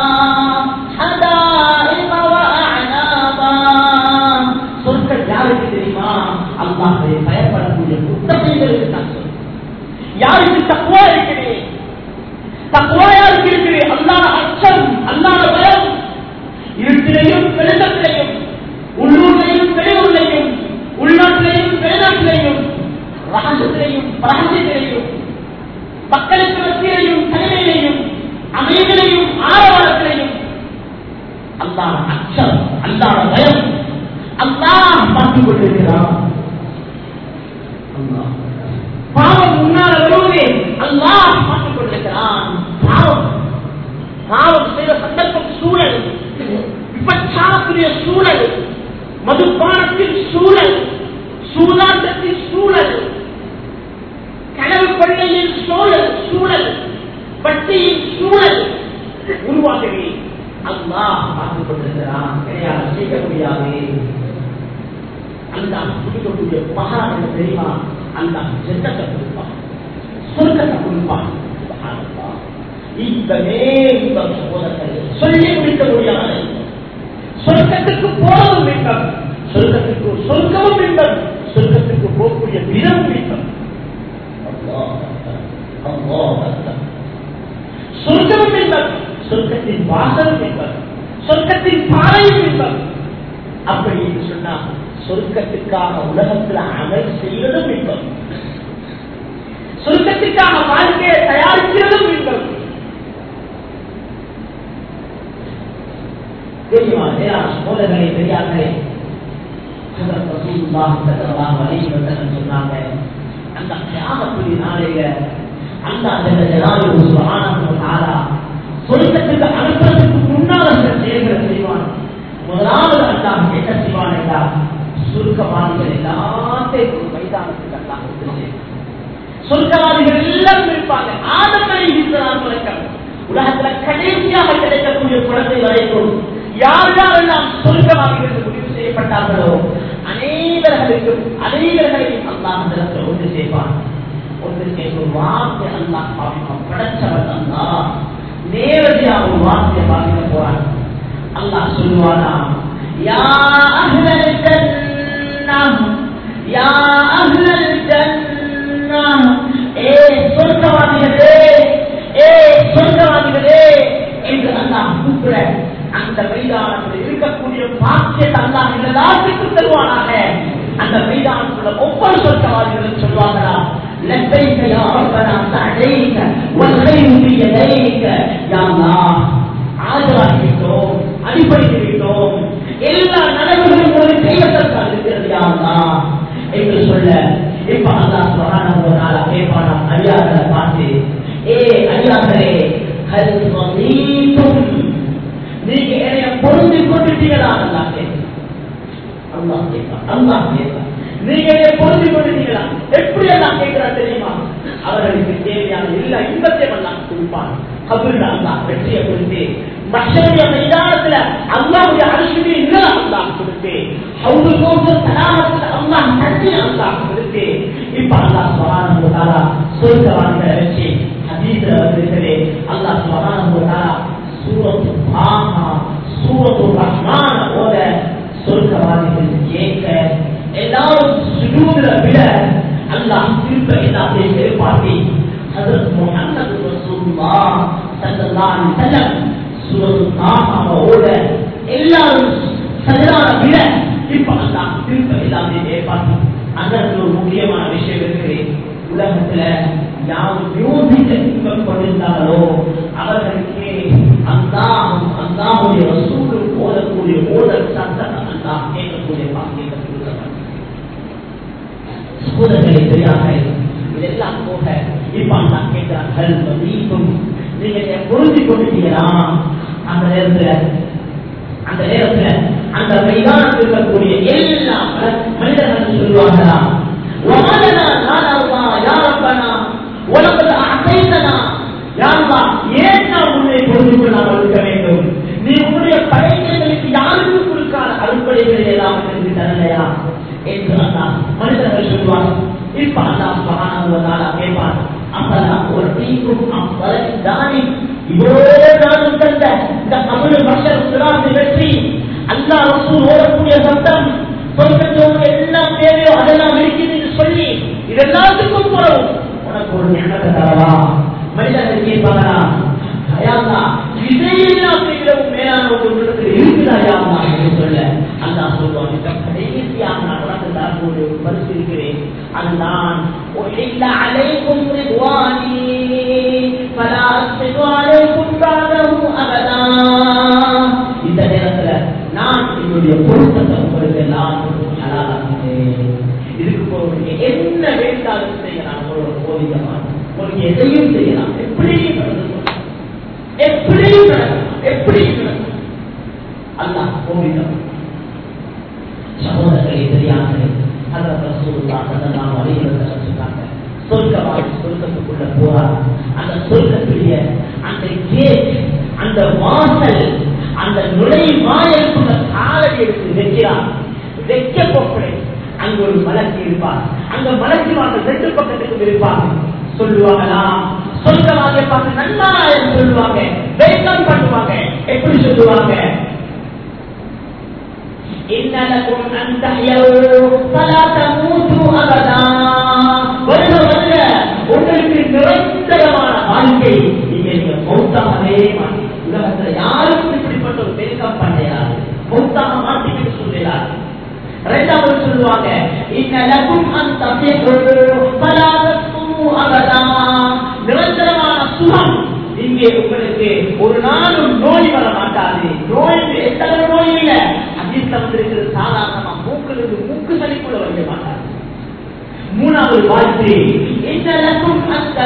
[SPEAKER 1] ஹதாயிம வஅனாபா சொற்கள் யாருக்கு தெரியுமா அல்லாஹ்வை பயப்படக்கூடிய முத்தகைகளுக்கு தான் சொல் யாருக்கு தக்குவா இருக்குது தக்குவா யாருக்கு இருக்குது அல்லாஹ் அச்சம் அல்லாஹ் பயம் இருட்டிலையும் வெளிச்சத்திலையும் உள்ளூர்லையும் வெளியூர்லையும் உள்நாட்டிலையும் வெளிநாட்டிலையும் ரகசியத்திலையும் ரகசியத்திலையும் மக்களுக்கு மத்தியிலையும் தனிமையிலையும் அமைதியிலையும் ஆரவாரத்திலையும் அல்லாஹ் அச்சம் அல்லாஹ் பயம் அல்லாஹ் பார்த்துக் கொண்டிருக்கிறான் அல்லாஹ் பாவம் முன்னால் வருவதே அல்லாஹ் பார்த்துக் கொண்டிருக்கிறான் பாவம் பாவம் செய்த சந்தர்ப்பம் சூழல் விபச்சாரத்துடைய சூழல் மதுபானத்தின் சூழல் சூதாட்டத்தின் சூழல் கனவு கொள்ளையின் சூழல் சூழல் வட்டியின் சூழல் ஒரு அல்லாஹ் பார்த்துக் கொண்டிருக்கிறான் கிடையாது செய்ய முடியாது அல்லாஹ் கொடுக்கக்கூடிய மகான் என்ன தெரியுமா அல்லாஹ் ஜென்னத்தை கொடுப்பான் சொர்க்கத்தை கொடுப்பான் சுப்ஹானல்லாஹ். இன்பமே இன்பம் சகோதரர்களே சொல்லி முடிக்க முடியாது சொர்க்கத்துக்கு போறதும் இன்பம் சொர்க்கத்துக்கு சொர்க்கமும் இன்பம் சொர்க்கத்துக்கு போகக்கூடிய விதமும் இன்பம் அல்லாஹ் அக்பர். அல்லாஹ் அக்பர். சொர்க்கமும் இன்பம் சொர்க்கத்தின் வாசலும் இன்பம் சொர்க்கத்தின் பாறையும் இன்பம் அப்படி என்று சொன்னா சொர்க்கத்துக்காக உலகத்தில் அமல் செய்வதும் இன்பம் சொர்க்கத்துக்காக வாழ்க்கையை தயாரிக்கிறதும் இன்பம் தெரியுமா நேரான சோதனை தெரியாதே சொன்னாங்க அந்த தியாகத்துடைய நாளையில அந்த அந்த ஜனாதிபதி சுகானா சொர்க்கத்துக்கு அனுப்புறதுக்கு முன்னால சில செயல்களை செய்வான் முதலாவது அல்லாஹ் என்ன செய்வான் என்றால் சுருக்கவாதிகள் எல்லாத்தையும் ஒரு மைதானத்துக்கு அல்லாஹ் கொண்டு சேர்ப்பான். சொர்க்கவாதிகள் எல்லாரும் இருப்பாங்க ஆதங்களை இருக்கிறார் வழக்கம் உலகத்துல கடைசியாக கிடைக்கக்கூடிய குழந்தை வரைக்கும் யார் யாரெல்லாம் சொர்க்கவாதிகள் என்று முடிவு செய்யப்பட்டார்களோ அனைவர்களுக்கும் அனைவர்களையும் அல்லாஹ் அந்த ஒன்று சேர்ப்பான் ஒன்று சேர்க்கும் வார்த்தை அல்லாஹ் பாவிப்பான் படைச்சவன் அல்லாஹ் நேரடியாக ஒரு வார்த்தையை பாவிக்க போறான் அல்லாஹ் சொல்லுவானா யா அஹ்லல் ஜன்னah யா அஹ்லல் ஜன்னah ஏ சொர்க்கவாதிகளே ஏ சொர்க்கவாதிகளே என்று அல்லாஹ் கூப்பிட அந்த மைதானத்தில் இருக்கக்கூடிய பாக்கியத்தை அல்லாஹ் எல்லாத்துக்கும் தருவானாக அந்த மைதானத்துல ஒவ்வொரு சொர்க்கவாதிகளும் சொல்வாங்களா لبيك يا ربنا سعديك والخير في يديك يا الله ஆஜராகிவிட்டோம் அடிப்படைவிட்டோம் எல்லா நலவுகளும் ஒரு கைவசத்தால் இருக்கிறது யாருந்தா என்று சொல்ல இப்ப அல்லா சுகான கேட்பானா அடியார்களை பார்த்து ஏ அடியார்களே ஹல் ரதீதும் நீங்க என்னைய பொருந்தி கொண்டுட்டீங்களா அல்லா கேட்க அல்லாஹ் கேட்பான் அல்லாஹ் கேட்பான் நீங்க என்னை பொருந்தி கொண்டுட்டீங்களா எப்படி எல்லாம் கேட்கிறா தெரியுமா அவர்களுக்கு தேவையான எல்லா இன்பத்தையும் எல்லாம் கொடுப்பான் கபில் அல்லாஹ் வெற்றியை கொடுத்து மஷருடைய மைதானத்துல அல்லாவுடைய அரசுக்கு இல்லை அல்லாஹ் கொடுத்து ஹவுது கோச தடாகத்துல அல்லாஹ் தண்ணி அல்லாஹ் கொடுத்து இப்ப அல்லாஹ் சுபஹானஹு வ தஆலா சொர்க்கவாதிகளை வச்சு ஹதீஸ்ல வந்திருக்கிறே அல்லாஹ் சுபஹானஹு வ தஆலா சூரத்து தாஹா சூரத்து ரஹ்மான் ஓத சொர்க்கவாதிகள் கேட்க எல்லாரும் சுஜூதுல விட அல்லாஹ் திரும்ப எல்லாத்தையும் எதிர்பார்த்தி ஹதரத் முஹம்மது ரசூலுல்லாஹ் ஸல்லல்லாஹு அலைஹி வஸல்லம் சூரத்து தாஹாவை ஓத எல்லாரும் சஜதான விட இப்ப அல்லாஹ் திரும்ப எல்லாத்தையும் எதிர்பார்த்தி அதற்கு ஒரு முக்கியமான விஷயம் இருக்குது உலகத்துல யாரும் யோசிக்க இன்பம் கொண்டிருந்தார்களோ அவர்களுக்கு அல்லாஹும் அல்லாஹுடைய ரசூலும் ஓதக்கூடிய ஓதல் சத்தம் அல்லாஹ் கேட்கக்கூடிய பாக்கியத்தை கொடுக்கிறார் சகோதரர்களை பெரியார்கள் இதெல்லாம் போக இப்ப அல்லாஹ் கேட்கிறார்கள் நீக்கும் நீங்க இதை புரிஞ்சு கொண்டுட்டீங்களா அந்த நேரத்துல அந்த நேரத்துல அந்த மைதானத்தில் இருக்கக்கூடிய எல்லா மனிதர்கள் சொல்லுவாங்களா وَمَلَنَا لَا نَرْضَى يَا رَبَّنَا وَلَقَدْ أَعْطَيْتَنَا يَا الله ஏன் நாம் உன்னை பொறுத்து கொள்ளாமல் இருக்க வேண்டும் நீ உன்னுடைய படைப்புகளுக்கு யாருக்கும் கொடுக்காத அறுப்படைகளை எல்லாம் எனக்கு தரலையா என்று அல்லாஹ் மனிதர்கள் சொல்வார் இப்ப அல்லாஹ் சுப்ஹானஹு வ தஆலா கேட்பார் அப்பலா ஒரு தீக்கும் அப்பலன் தானி இவ்வளோ நாளும் தந்த இந்த தமிழ் பஷர் சிராசி வெற்றி அல்லாஹ் ரசூல் ஓடக்கூடிய சத்தம் சொர்க்கத்தோடு எல்லாம் தேவையோ அதெல்லாம் இருக்குதுன்னு சொல்லி இதெல்லாத்துக்கும் போறோம் உனக்கு ஒரு ஞானத்தை தரவா மனிதர்கள் கேட்பாங்களா அயாந்தா இதையெல்லாம் செய்கிறவும் மேலான ஒரு உள்ளத்தில் இருக்குதா யாருமா என்று சொல்ல அல்லாஹ் சொல்லுவான் இந்த கடைசியாக நான் உனக்கு தரக்கூடிய ஒரு பரிசு இருக்கிறேன் அதுதான் உஹில்ல அலைக்கும் ரிதுவானி ஃபலா அஸ்பிது அலைக்கும் பாதஹு அபதா இந்த நேரத்துல நான் என்னுடைய பொருத்தத்தை உங்களுக்கு எல்லாம் ஹலாலாக்கிட்டேன் இதுக்கு போக என்ன வேண்டாலும் செய்யலாம் உங்களோட போதிக்கலாம் உங்களுக்கு எதையும் செய்யலாம் எப்படியும் நடந்துக்கலாம் எப்படியும் நடக்கலாம் எப்படியும் நடக்கலாம் அல்லாஹ் கோவிக்கலாம் சகோதரர்களே தெரியாமலே அதற்கு ரசூலுல்லாஹ் ஸல்லல்லாஹு அலைஹி வஸல்லம் சொன்னாங்க சொர்க்கவாதி சொர்க்கத்துக்குள்ள போறார் அந்த சொர்க்கத்துடைய அந்த கேட் அந்த வாசல் அந்த நுழைவாயலுக்குள்ள காலடி எடுத்து வைக்கிறார் வைக்க போகிறேன் அங்க ஒரு மலர்ச்சி இருப்பார் அந்த மலர்ச்சி வாங்க ரெண்டு பக்கத்துக்கும் இருப்பாங்க சொல்லுவாங்களா சொல்றவாங்க பார்த்து நன்மாராயம் சொல்லுவாங்க வெல்கம் பண்ணுவாங்க எப்படி சொல்லுவாங்க إن لكم أن تحيوا فلا تموتوا أبدا வருக வருக உங்களுக்கு நிரந்தரமான வாழ்க்கை நீங்க நீங்க மௌத்தாகவே மாட்டீங்க உலகத்துல யாருக்கும் இப்படிப்பட்ட ஒரு வெல்கம் பண்ணையாது மௌத்தாக மாட்டீங்கன்னு சொல்லுகிறார் இரண்டாவது சொல்லுவாங்க இன்னலக்கும் அந்த நிரந்தரமான சுகம் இங்கே உங்களுக்கு ஒரு நாளும் நோய் வர மாட்டாது நோய் எத்தனை நோய் இல்ல அதிர்ஷ்ட வந்திருக்கிறது சாதாரணமா மூக்கிலிருந்து மூக்கு சளிக்குள்ள வைக்க மாட்டாது மூணாவது வாழ்த்து இன்னலக்கும் அந்த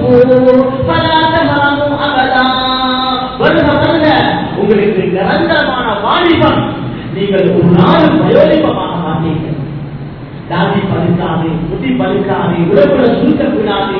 [SPEAKER 1] வருக வருக உங்களுக்கு நிரந்தரமான வாலிபம் நீங்கள் ஒரு நாளும் வயோதிபமாக மாட்டீர்கள் தாடி பழுக்காது முடி பழுக்காது உடம்புல சுருக்கம் விடாது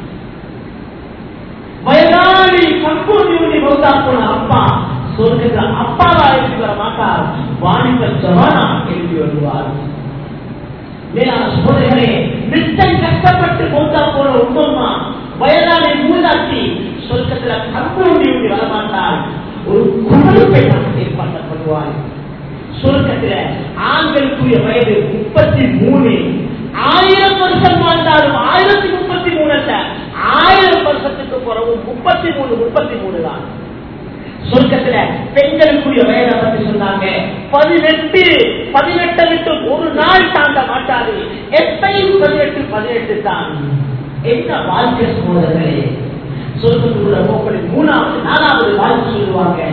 [SPEAKER 1] வயதாளி கம்பூர்ணி மௌத்தா போன அப்பா சொல்லுகிற அப்பாவா எழுதி வர மாட்டார் வாலிபர் ஜவானா எழுதி வருவார் மேலான சோதனைகளே நிச்சயம் கஷ்டப்பட்டு மௌத்தா போன உண்மம்மா வயதாளி மூதாட்டி சொர்க்கத்துல கம்பூர்ணி வரமாட்டார் ஒரு குடும்பத்தை ஏற்படுத்தப்படுவார் சுருக்கத்துல ஆண்களுக்குரிய வயது முப்பத்தி மூணு ஆயிரம் வருஷம் வாழ்ந்தாலும் ஆயிரத்தி முப்பத்தி மூணு அல்ல ஆயிரம் வருஷத்துக்கு பிறகு முப்பத்தி மூணு முப்பத்தி மூணு தான் சொர்க்கத்துல பெண்களுக்குரிய வயதை பத்தி சொன்னாங்க பதினெட்டு பதினெட்டை விட்டு ஒரு நாள் தாண்ட மாட்டாது எப்பையும் பதினெட்டு பதினெட்டு தான் என்ன வாழ்க்கை சோதர்களே சொர்க்கத்துக்குள்ள போக்களை மூணாவது நாலாவது வாழ்க்கை சொல்லுவாங்க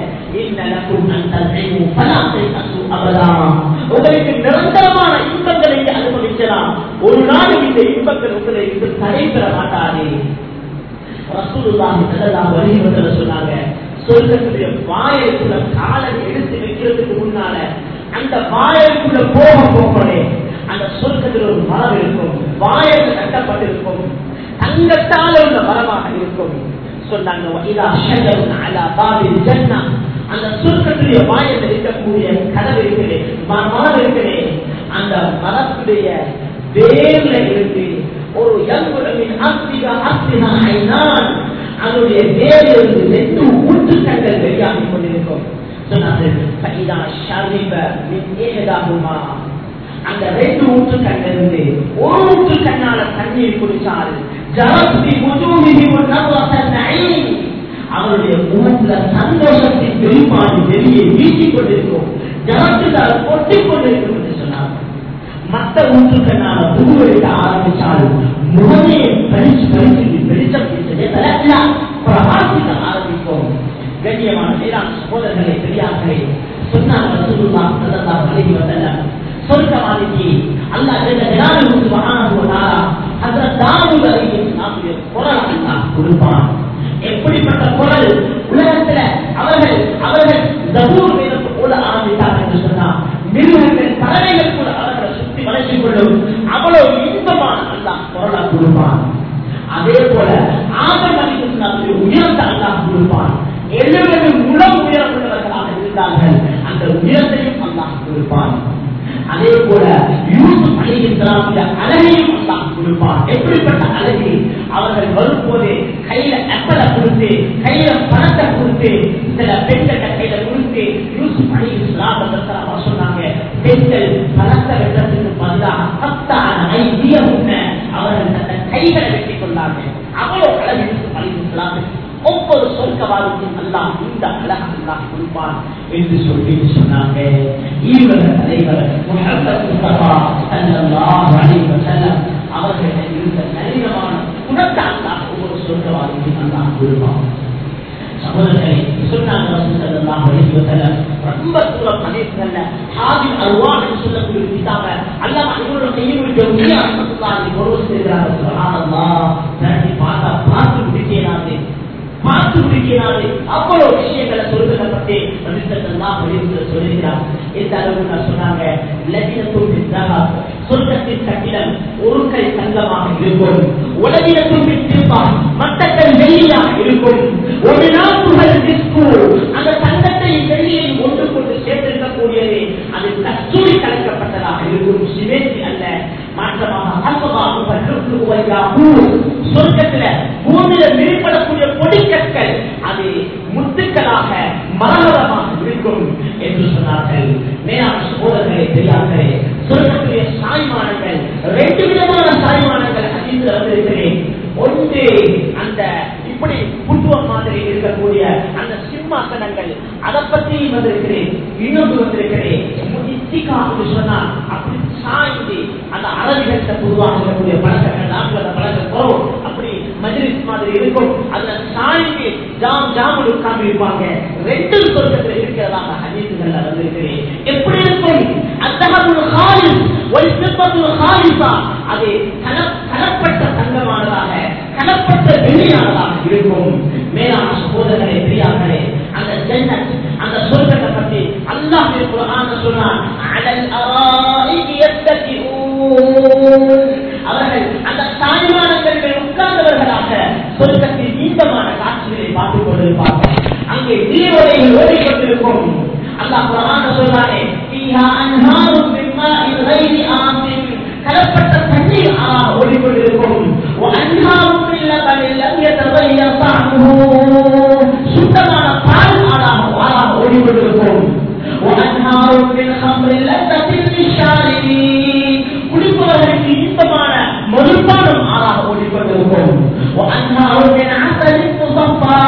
[SPEAKER 1] உங்களுக்கு நிரந்தரமான இன்பங்களை அனுபவிக்கலாம் ஒரு நாள் இந்த இன்பங்கள் உங்களை இது தடைபெற மாட்டாது ரசூலுல்லாஹி ஸல்லல்லாஹு அலைஹி வஸல்லம் சொன்னாங்க சொர்க்கத்துடைய வாயலுக்குள்ள காலை எடுத்து வைக்கிறதுக்கு முன்னால அந்த வாயலுக்குள்ள போக போகலே அந்த சொர்க்கத்தில் ஒரு மரம் இருக்கும் வாயல் கட்டப்பட்டிருக்கும் தங்கத்தால் உள்ள மரமாக இருக்கும் சொன்னாங்க இதா ஷஜருன் அலா பாபில் ஜன்னா அந்த சுருக்கத்துடைய வாயில் இருக்கக்கூடிய கதவு இருக்கிறே மரம் இருக்கிறே அந்த மரத்துடைய வேர்ல இருந்து ஒரு யங்குடமின் அஸ்திகா அஸ்தினா ஐநான் அதனுடைய வேரிலிருந்து ரெண்டு ஊற்றுக்கண்கள் வெளியாகி கொண்டிருக்கும் சொன்னார்கள் ஃபைதா ஷரிப மின் ஏகதாகுமா அந்த ரெண்டு ஊற்றுக்கண்கள் இருந்து ஒரு ஊற்றுக்கண்ணால தண்ணீர் குடிச்சால் ஜரஸ்தி முஜூமிஹி வன்னவசன் நயீம் அவருடைய முகத்துல சந்தோஷத்தின் வெளிப்பாடு வெளியே வீசிக் கொண்டிருக்கும் ஜனத்துக்காக கொட்டிக் கொண்டிருக்கும் என்று சொன்னார் மற்ற ஊற்றுக்கண்ணால புதுவெளிக்க ஆரம்பிச்சாலும் முகமே பரிசு பரிசு வெளிச்சம் பிரகாசிக்க ஆரம்பிக்கும் கண்ணியமான மேலாண் சகோதரர்களே பெரியார்களே சொன்னாங்க ரசூலுல்லாஹ் ஸல்லல்லாஹு அலைஹி வஸல்லம் சொர்க்கவாதிக்கு அல்லாஹ் ஜல்ல ஜலாலுஹு சுப்ஹானஹு வ தஆலா ஹஜ்ரத் தாவூத் அலைஹிஸ்ஸலாமுடைய குரல் அல்லாஹ் கொடுப்பான் எப்படிப்பட்ட குரல் உலகத்துல அவர்கள் அவர்கள் ஜபூர் வேதத்தை போல ஆரம்பித்தார்கள் என்று சொன்னால் மிருகங்கள் பறவைகள் கூட அவர்களை சுற்றி வளர்ச்சிக் கொள்ளும் அவ்வளவு இன்பமான அல்லாஹ் குரலா கொடுப்பான் அதே போல ஆதம் அலிகுல்லாவுடைய உயரத்தை அல்லாஹ் கொடுப்பான் எழுபது முழம் உயரம் உள்ளவர்களாக இருந்தார்கள் அந்த உயரத்தையும் அல்லாஹ் கொடுப்பான் அதே போல யூசுப் அலிகுல்லாவுடைய அழகையும் அல்லாஹ் கொடுப்பான் எப்படிப்பட்ட அழகு அவர்கள் வரும்போது கையில அப்பலை கொடுத்து கையில பணத்தை கொடுத்து சில பெண்கிட்ட கையில கொடுத்து யூசுப் அலி இஸ்லாம் சொன்னாங்க பெண்கள் பணத்தை வெட்டத்துக்கு பதிலாக பத்தான ஐதிய உண்ண அவர்கள் தந்த கைகளை வெட்டிக் கொண்டார்கள் அவ்வளவு அழகு யூசுப் அலி இஸ்லாம் ஒவ்வொரு சொர்க்கவாதிக்கும் அல்லாஹ் இந்த அழகு அல்லாஹ் கொடுப்பான் என்று சொல்லி சொன்னாங்க ஈவர தலைவர் முஹம்மது முஸ்தபா ஸல்லல்லாஹு அலைஹி வஸல்லம் அவர்கள் இருந்த நளினமான குணத்தை அல்லாஹ் ஒவ்வொரு சொர்க்கவாதிக்கும் அல்லாஹ் கொடுப்பான் சகோதரர்களே சொன்னாங்க ரசூல் ஸல்லல்லாஹு அலைஹி வஸல்லம் ரொம்ப தூரம் ஹதீஸ்கள்ல ஹாதில் அர்வாஹ் என்று சொல்லக்கூடிய கிதாப அல்லாஹ் இவரோட கையில் ஜவுனியா ரஹ்மத்துல்லாஹி ஒருவர் செய்கிறார் சுப்ஹானல்லாஹ் திரட்டி பார்த்தா பார்த்து முடிக்கிறாரு பார்த்து முடிக்கிறாரு அவ்வளவு விஷயங்களை சொல்லுகிறப்பட்டே ரசூலுல்லாஹ் அலைஹி வஸல்லம் சொல்லுகிறார் இந்த அளவுக்கு நான் சொன்னாங்க லஜினத்துல் பிஸ்ஸாஹ் சொர்க்கத்தின் கட்டிடம் ஒரு கை தங்கமாக இருக்கும் உலகினத்தும் பித்திருப்பா மட்டங்கள் வெள்ளியாக இருக்கும் ஒரு நாட்டுகள் டிஸ்கு அந்த தங்கத்தை வெள்ளியை ஒன்று சொர்க்கத்துல பூமியில வெளிப்படக்கூடிய பொடிக்கற்கள் அது முத்துக்களாக மரகதமாக இருக்கும் என்று சொன்னார்கள் மேலான சோதர்களே தெரியார்களே சொர்க்கத்துடைய சாய்மானங்கள் ரெண்டு விதமான சாய்மானங்கள் அதிர்ந்து வந்திருக்கிறேன் ஒன்று அந்த இப்படி புத்துவம் மாதிரி இருக்கக்கூடிய அந்த சிம்மாசனங்கள் அதை பற்றி வந்திருக்கிறேன் இன்னொன்று வந்திருக்கிறேன் இத்திகான்னு சொன்னா அப்படி சாய்ந்து அந்த அரபிகள்கிட்ட பொதுவாக இருக்கக்கூடிய பழக்கங்கள் நாட்டில் அந்த பழக்கம் போகும் அப்படி மஜ்லிஸ் மாதிரி இருக்கும் அதுல சாய்ந்து ஜாம் ஜாமுன் உட்கார்ந்து இருப்பாங்க ரெண்டு சொர்க்கத்தில் இருக்கிறதாக ஹதீசுகள்ல வந்திருக்கிறேன் எப்படி இருக்கும் அத்தகமுல் ஹாலிஸ் ஒரு சிற்பத்துல் ஹாலிசா அது கல- கலப்பட்ட தங்கமானதாக கலப்பட்ட வெள்ளியானதாக இருக்கும் மேலான சகோதரர்களே பெரியார்களே அந்த ஜன்னத் அந்த சொர்க்கத்தை பற்றி அல்லாஹ் குர்ஆன்ல சொன்னான் அலல் அராயிகி யத்தகிஊன் அவர்கள் அந்த சாய்மானங்களில் உட்கார்ந்தவர்களாக சொர்க்கத்தில் நீண்டமான காட்சிகளை பார்த்துக் கொண்டிருப்பார்கள் அங்கே நீரோடைகள் ஓடிக்கொண்டிருக்கும் அல்லாஹ் குர்ஆன்ல சொல்றானே ஃபீஹா அன்ஹாரும் மின் மாஇன் கைரி ஆசின் கலப்பட்ட தண்ணீர் ஆறாக ஓடிக்கொண்டிருக்கும் وأنهارٌ من لبن لم يتغير طعمه சுத்தமான பால் ஆறாக ஆறாக ஓடிக்கொண்டிருக்கும் وأنهار من خمر لذة للشاربين குடிப்பவர்களுக்கு இன்பமான மதுபானம் ஆறாக ஓடிக்கொண்டிருக்கும் وأنهار من عسل مصفى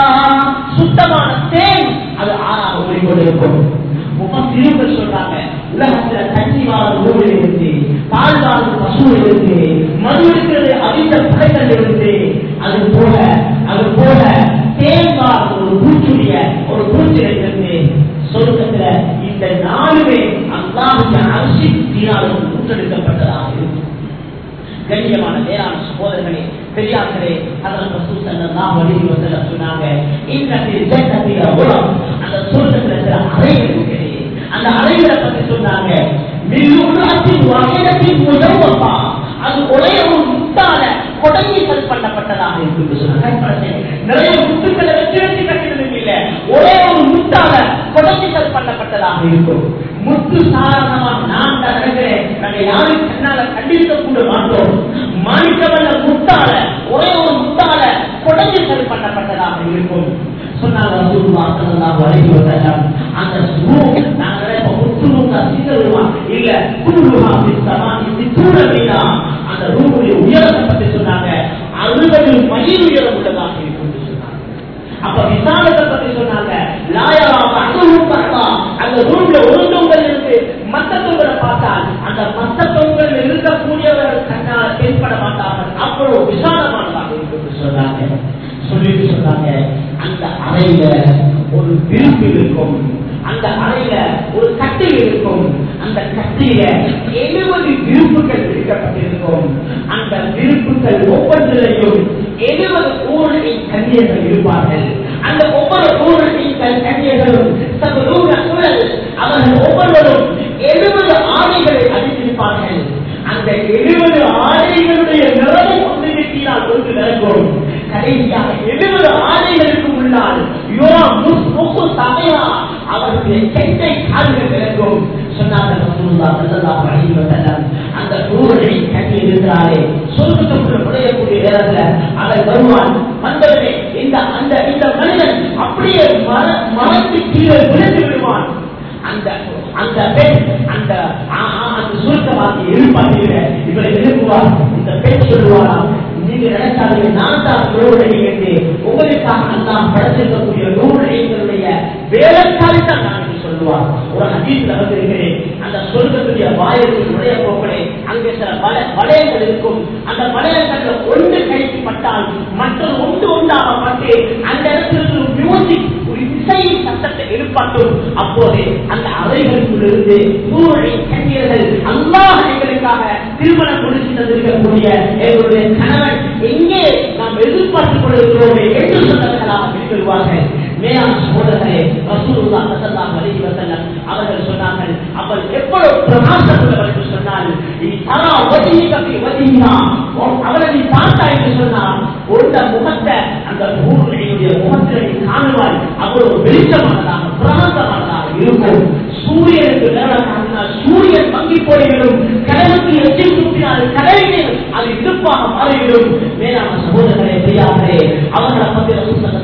[SPEAKER 1] சுத்தமான தேன் அது ஆறாக ஓடிக்கொண்டிருக்கும் முப்பத்திருங்கள் சொல்றாங்க உலகத்துல தண்ணி வாழும் ஊழல் இருக்கு பால் வாழும் பசு இருக்கு மது இருக்கிறது அவிந்த படைகள் இருக்கு அது போல அது போல தேங்காய் ஒரு பூச்சுடைய ஒரு பூச்சி இருக்கு சொர்க்கத்துல இந்த நாலுமே அல்லாஹுடைய அரசு தீராலும் ஊற்றெடுக்கப்பட்டதாக இருக்கும் கண்ணியமான வேளாண் சகோதரர்களே பெரியார்களே அதன் ரசூல் ஸல்லல்லாஹு அலைஹி வஸல்லம் சொன்னாங்க இன்னத்தில் ஜன்னத்தில உலம் அந்த சொர்க்கத்துல சில அறைகள் இருக்குது அந்த அறைகளை பத்தி சொன்னாங்க மில்லுலாத்தின் வகையத்தின் முதல்வப்பா அது ஒரே ஒரு முத்தால கொடையீசல் பண்ணப்பட்டதாக இருக்கு சொன்னாங்க நிறைய முத்துக்களை வச்சு வச்சு கட்டினதும் இல்ல ஒரே ஒரு முத்தால கொடையீசல் பண்ணப்பட்டதாக இருக்கும் முத்து சாரணமாக நான் தான் நினைக்கிறேன் நாங்க யாரும் கண்ணால கண்டிருக்க கூட மாட்டோம் மாணிக்கவல்ல முத்தால ஒரே ஒரு முத்தால கொடையீசல் பண்ணப்பட்டதாக இருக்கும் சொன்னாங்க ரசூலுல்லாஹ் ஸல்லல்லாஹு அலைஹி வஸல்லம் அந்த ரூம் நாங்க நினைப்போம் முத்துருங்க சிங்கருமா இல்ல குருஹா பிஸ்ஸமானி பித்தூரமினா அந்த ரூமுடைய உயரத்தை பற்றி சொன்னாங்க அறுபது மைல் உயரம் உள்ளதாக இருக்கும் சொன்னாங்க அப்ப விசாலத்தை பத்தி சொன்னாங்க லாயரா அதுவும் பரவா அந்த ரூம்ல ஒரு தொங்கல் இருக்கு மத்த தொங்கலை பார்த்தால் அந்த மத்த தொங்கல் இருக்கக்கூடியவர்கள் கண்ணால் தென்பட மாட்டார்கள் அவ்வளவு விசாலமானதாக இருக்கு சொன்னாங்க சொல்லிட்டு சொன்னாங்க அந்த அறையில ஒரு விருப்பு இருக்கும் அந்த அறையில ஒரு கட்டில் இருக்கும் அந்த கட்டில எழுபது விருப்புகள் விரிக்கப்பட்டிருக்கும் அந்த விருப்புகள் ஒவ்வொன்றிலையும் எழுபது ஊழலை கன்னியர்கள் இருப்பார்கள் அந்த ஒவ்வொரு ஊழலின் கன்னியர்களும் சகலூர ஊழல் அவர்கள் ஒவ்வொருவரும் எழுபது ஆணைகளை அளித்திருப்பார்கள் அந்த எழுபது ஆணைகளுடைய நிறவை ஒன்று வெட்டினால் ஒன்று நடக்கும் கடைசியாக எழுபது ஆணைகளுக்கு முன்னால் யோரா முஸ் முக்கு சமையா அவருடைய செட்டை கால்கள் விளக்கும் சொன்னார்கள் ரசூலுல்லாஹ் ஸல்லல்லாஹு அலைஹி வஸல்லம் அந்த நூறை கட்டி இருக்கிறாரே சொர்க்கத்துக்குள்ள நுழையக்கூடிய நேரத்துல அவர் வருவான் வந்தவனே இந்த அந்த இந்த மனிதன் அப்படியே மர மரத்து கீழே விழுந்து விடுவான் அந்த அந்த பெண் அந்த ஆ- ஆ- அந்த சுருக்கமாக்கி எழுப்பாங்க இவரை எழுப்புவார் இந்த பெண் சொல்லுவாரா நீங்க நினைச்சாலே நான் தான் நூறு என்று உங்களுக்காக நான் படைச்சிருக்கக்கூடிய நூறு எங்களுடைய வேலைக்காரி தான் நான் என்று சொல்லுவார் ஒரு ஹதீஸ்ல வந்திருக்கிறேன் அந்த சொர்க்கத்துடைய வாயிலுக்கு நுழைய போக்களே அங்கே சில வல வளையங்கள் இருக்கும் அந்த வளையங்கள்ல ஒன்று கைக்கு பட்டால் மற்றொரு ஒன்று ஒன்றாக பட்டு அந்த இடத்துல ஒரு மியூசிக் ஒரு இசை சத்தத்தை எழுப்பாட்டும் அப்போது அந்த அறைகளுக்குள் இருந்து நூறை கண்ணீர்கள் அல்லாஹ் எங்களுக்காக திருமணம் முடிச்சு தந்திருக்கக்கூடிய எங்களுடைய கணவன் எங்கே நாம் எதிர்பார்த்துக் கொண்டிருக்கிறோமே என்று சொன்னவர்களாக வெளிவருவார்கள் மேலான சகோதரர்களே ரசூலுல்லாஹ் ஸல்லல்லாஹு அலைஹி வஸல்லம் அவர்கள் சொன்னார்கள் அவள் எவ்வளவு பிரகாசமுள்ளவர் என்று சொன்னால் நீ தரா வஜிஹிக ஃபி வஜிஹிஹா அவளை நீ பார்த்தா என்று சொன்னால் உள்ள முகத்தை அந்த ஊருடைய முகத்தில் நீ காணுவாய் அவ்வளவு வெளிச்சமானதாக பிரகாசமானதாக இருக்கும் சூரியனுக்கு நேரம் காட்டினால் சூரியன் மங்கி போய்விடும் கடலுக்கு எச்சில் துப்பினால் கடலிலே அது இடுப்பாக மாறி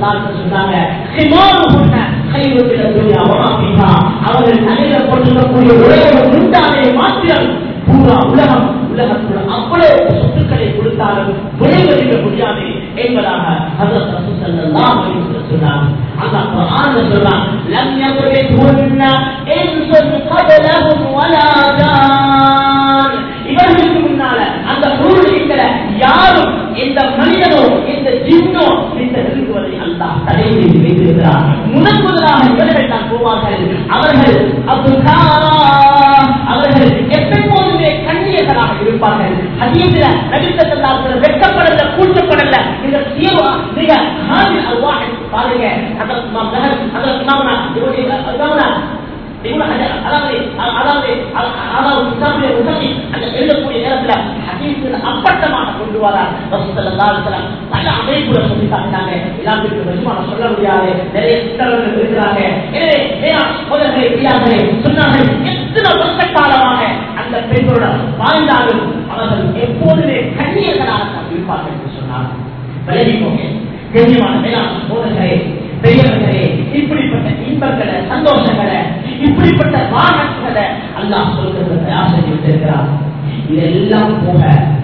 [SPEAKER 1] சல்லாத்து சொன்னாங்க "ஹிமாருஹுன்ன கைரு மின துன்யா வமா ஃபீஹா." அவர்கள் தலையில போட்டிருக்கக்கூடிய ஒரே ஒரு முண்டானை மாத்திரம் பூரா உலகம் உலகத்துல அவ்வளவு சொத்துக்களை கொடுத்தாலும் விளைவெடுக்க முடியாது என்பதாக ஹஜரத் ரசூல் ஸல்லல்லாஹு அலைஹி வஸல்லம் சொன்னாங்க அல்லாஹ் குர்ஆன்ல சொல்றான் லம் யகுரிஹுன்ன இன்சுன் கபலஹும் வலா ஜான் இவர்களுக்கு முன்னால அந்த பொருள்களை யாரும் எந்த மனிதனோ எந்த ஜின்னோ இந்த நெருங்குவதை அல்லாஹ் தடை செய்து வைத்திருக்கிறார் முதன் முதலாக இவர்கள் தான் போவார்கள் அவர்கள் அப்துல்காரா அவர்கள் எப்போதுமே கண்ணியர்களாக இருப்பார்கள் ஹதீஸ்ல நபித்தல்லாஹு வெட்கப்படல கூச்சப்படல இந்த தீர்வா மிக ஹாமில் அல்வாஹ் பாருங்க ஹதரத் இமாம் ஜஹர் ஹதரத் இமாம்னா இவருடைய இமாம்னா இவங்க அத- அதாவது அதாவது அதாவது கிதாபுடைய உதவி அந்த எழுதக்கூடிய நேரத்துல ஹதீஸ்ல அப்பட்டமாக கொண்டு வரார் ரசூலுல்லாஹி அலைஹி வஸல்லம் பல அமைப்புல சொல்லி காட்டினாங்க எல்லாத்துக்கும் நிஜமா நான் சொல்ல முடியாது நிறைய சித்தர்கள் இருக்கிறாங்க எனவே வேளாண் சகோதரர்களே பிள்ளைகளே சொன்னார்கள் எத்தனை வருஷ காலமாக அந்த பெண்களோட வாழ்ந்தாலும் அவர்கள் எப்போதுமே கண்ணியர்களாக தான் இருப்பார்கள் என்று சொன்னார் விலகிக்கோங்க கண்ணியமான வேளாண் சகோதரர்களே பெரியவர்களே இப்படிப்பட்ட இன்பங்களை சந்தோஷங்களை இப்படிப்பட்ட வாகனங்களை அல்லாஹ் சொல்கிறது தயார் செஞ்சு வச்சிருக்கிறார் இதெல்லாம் போக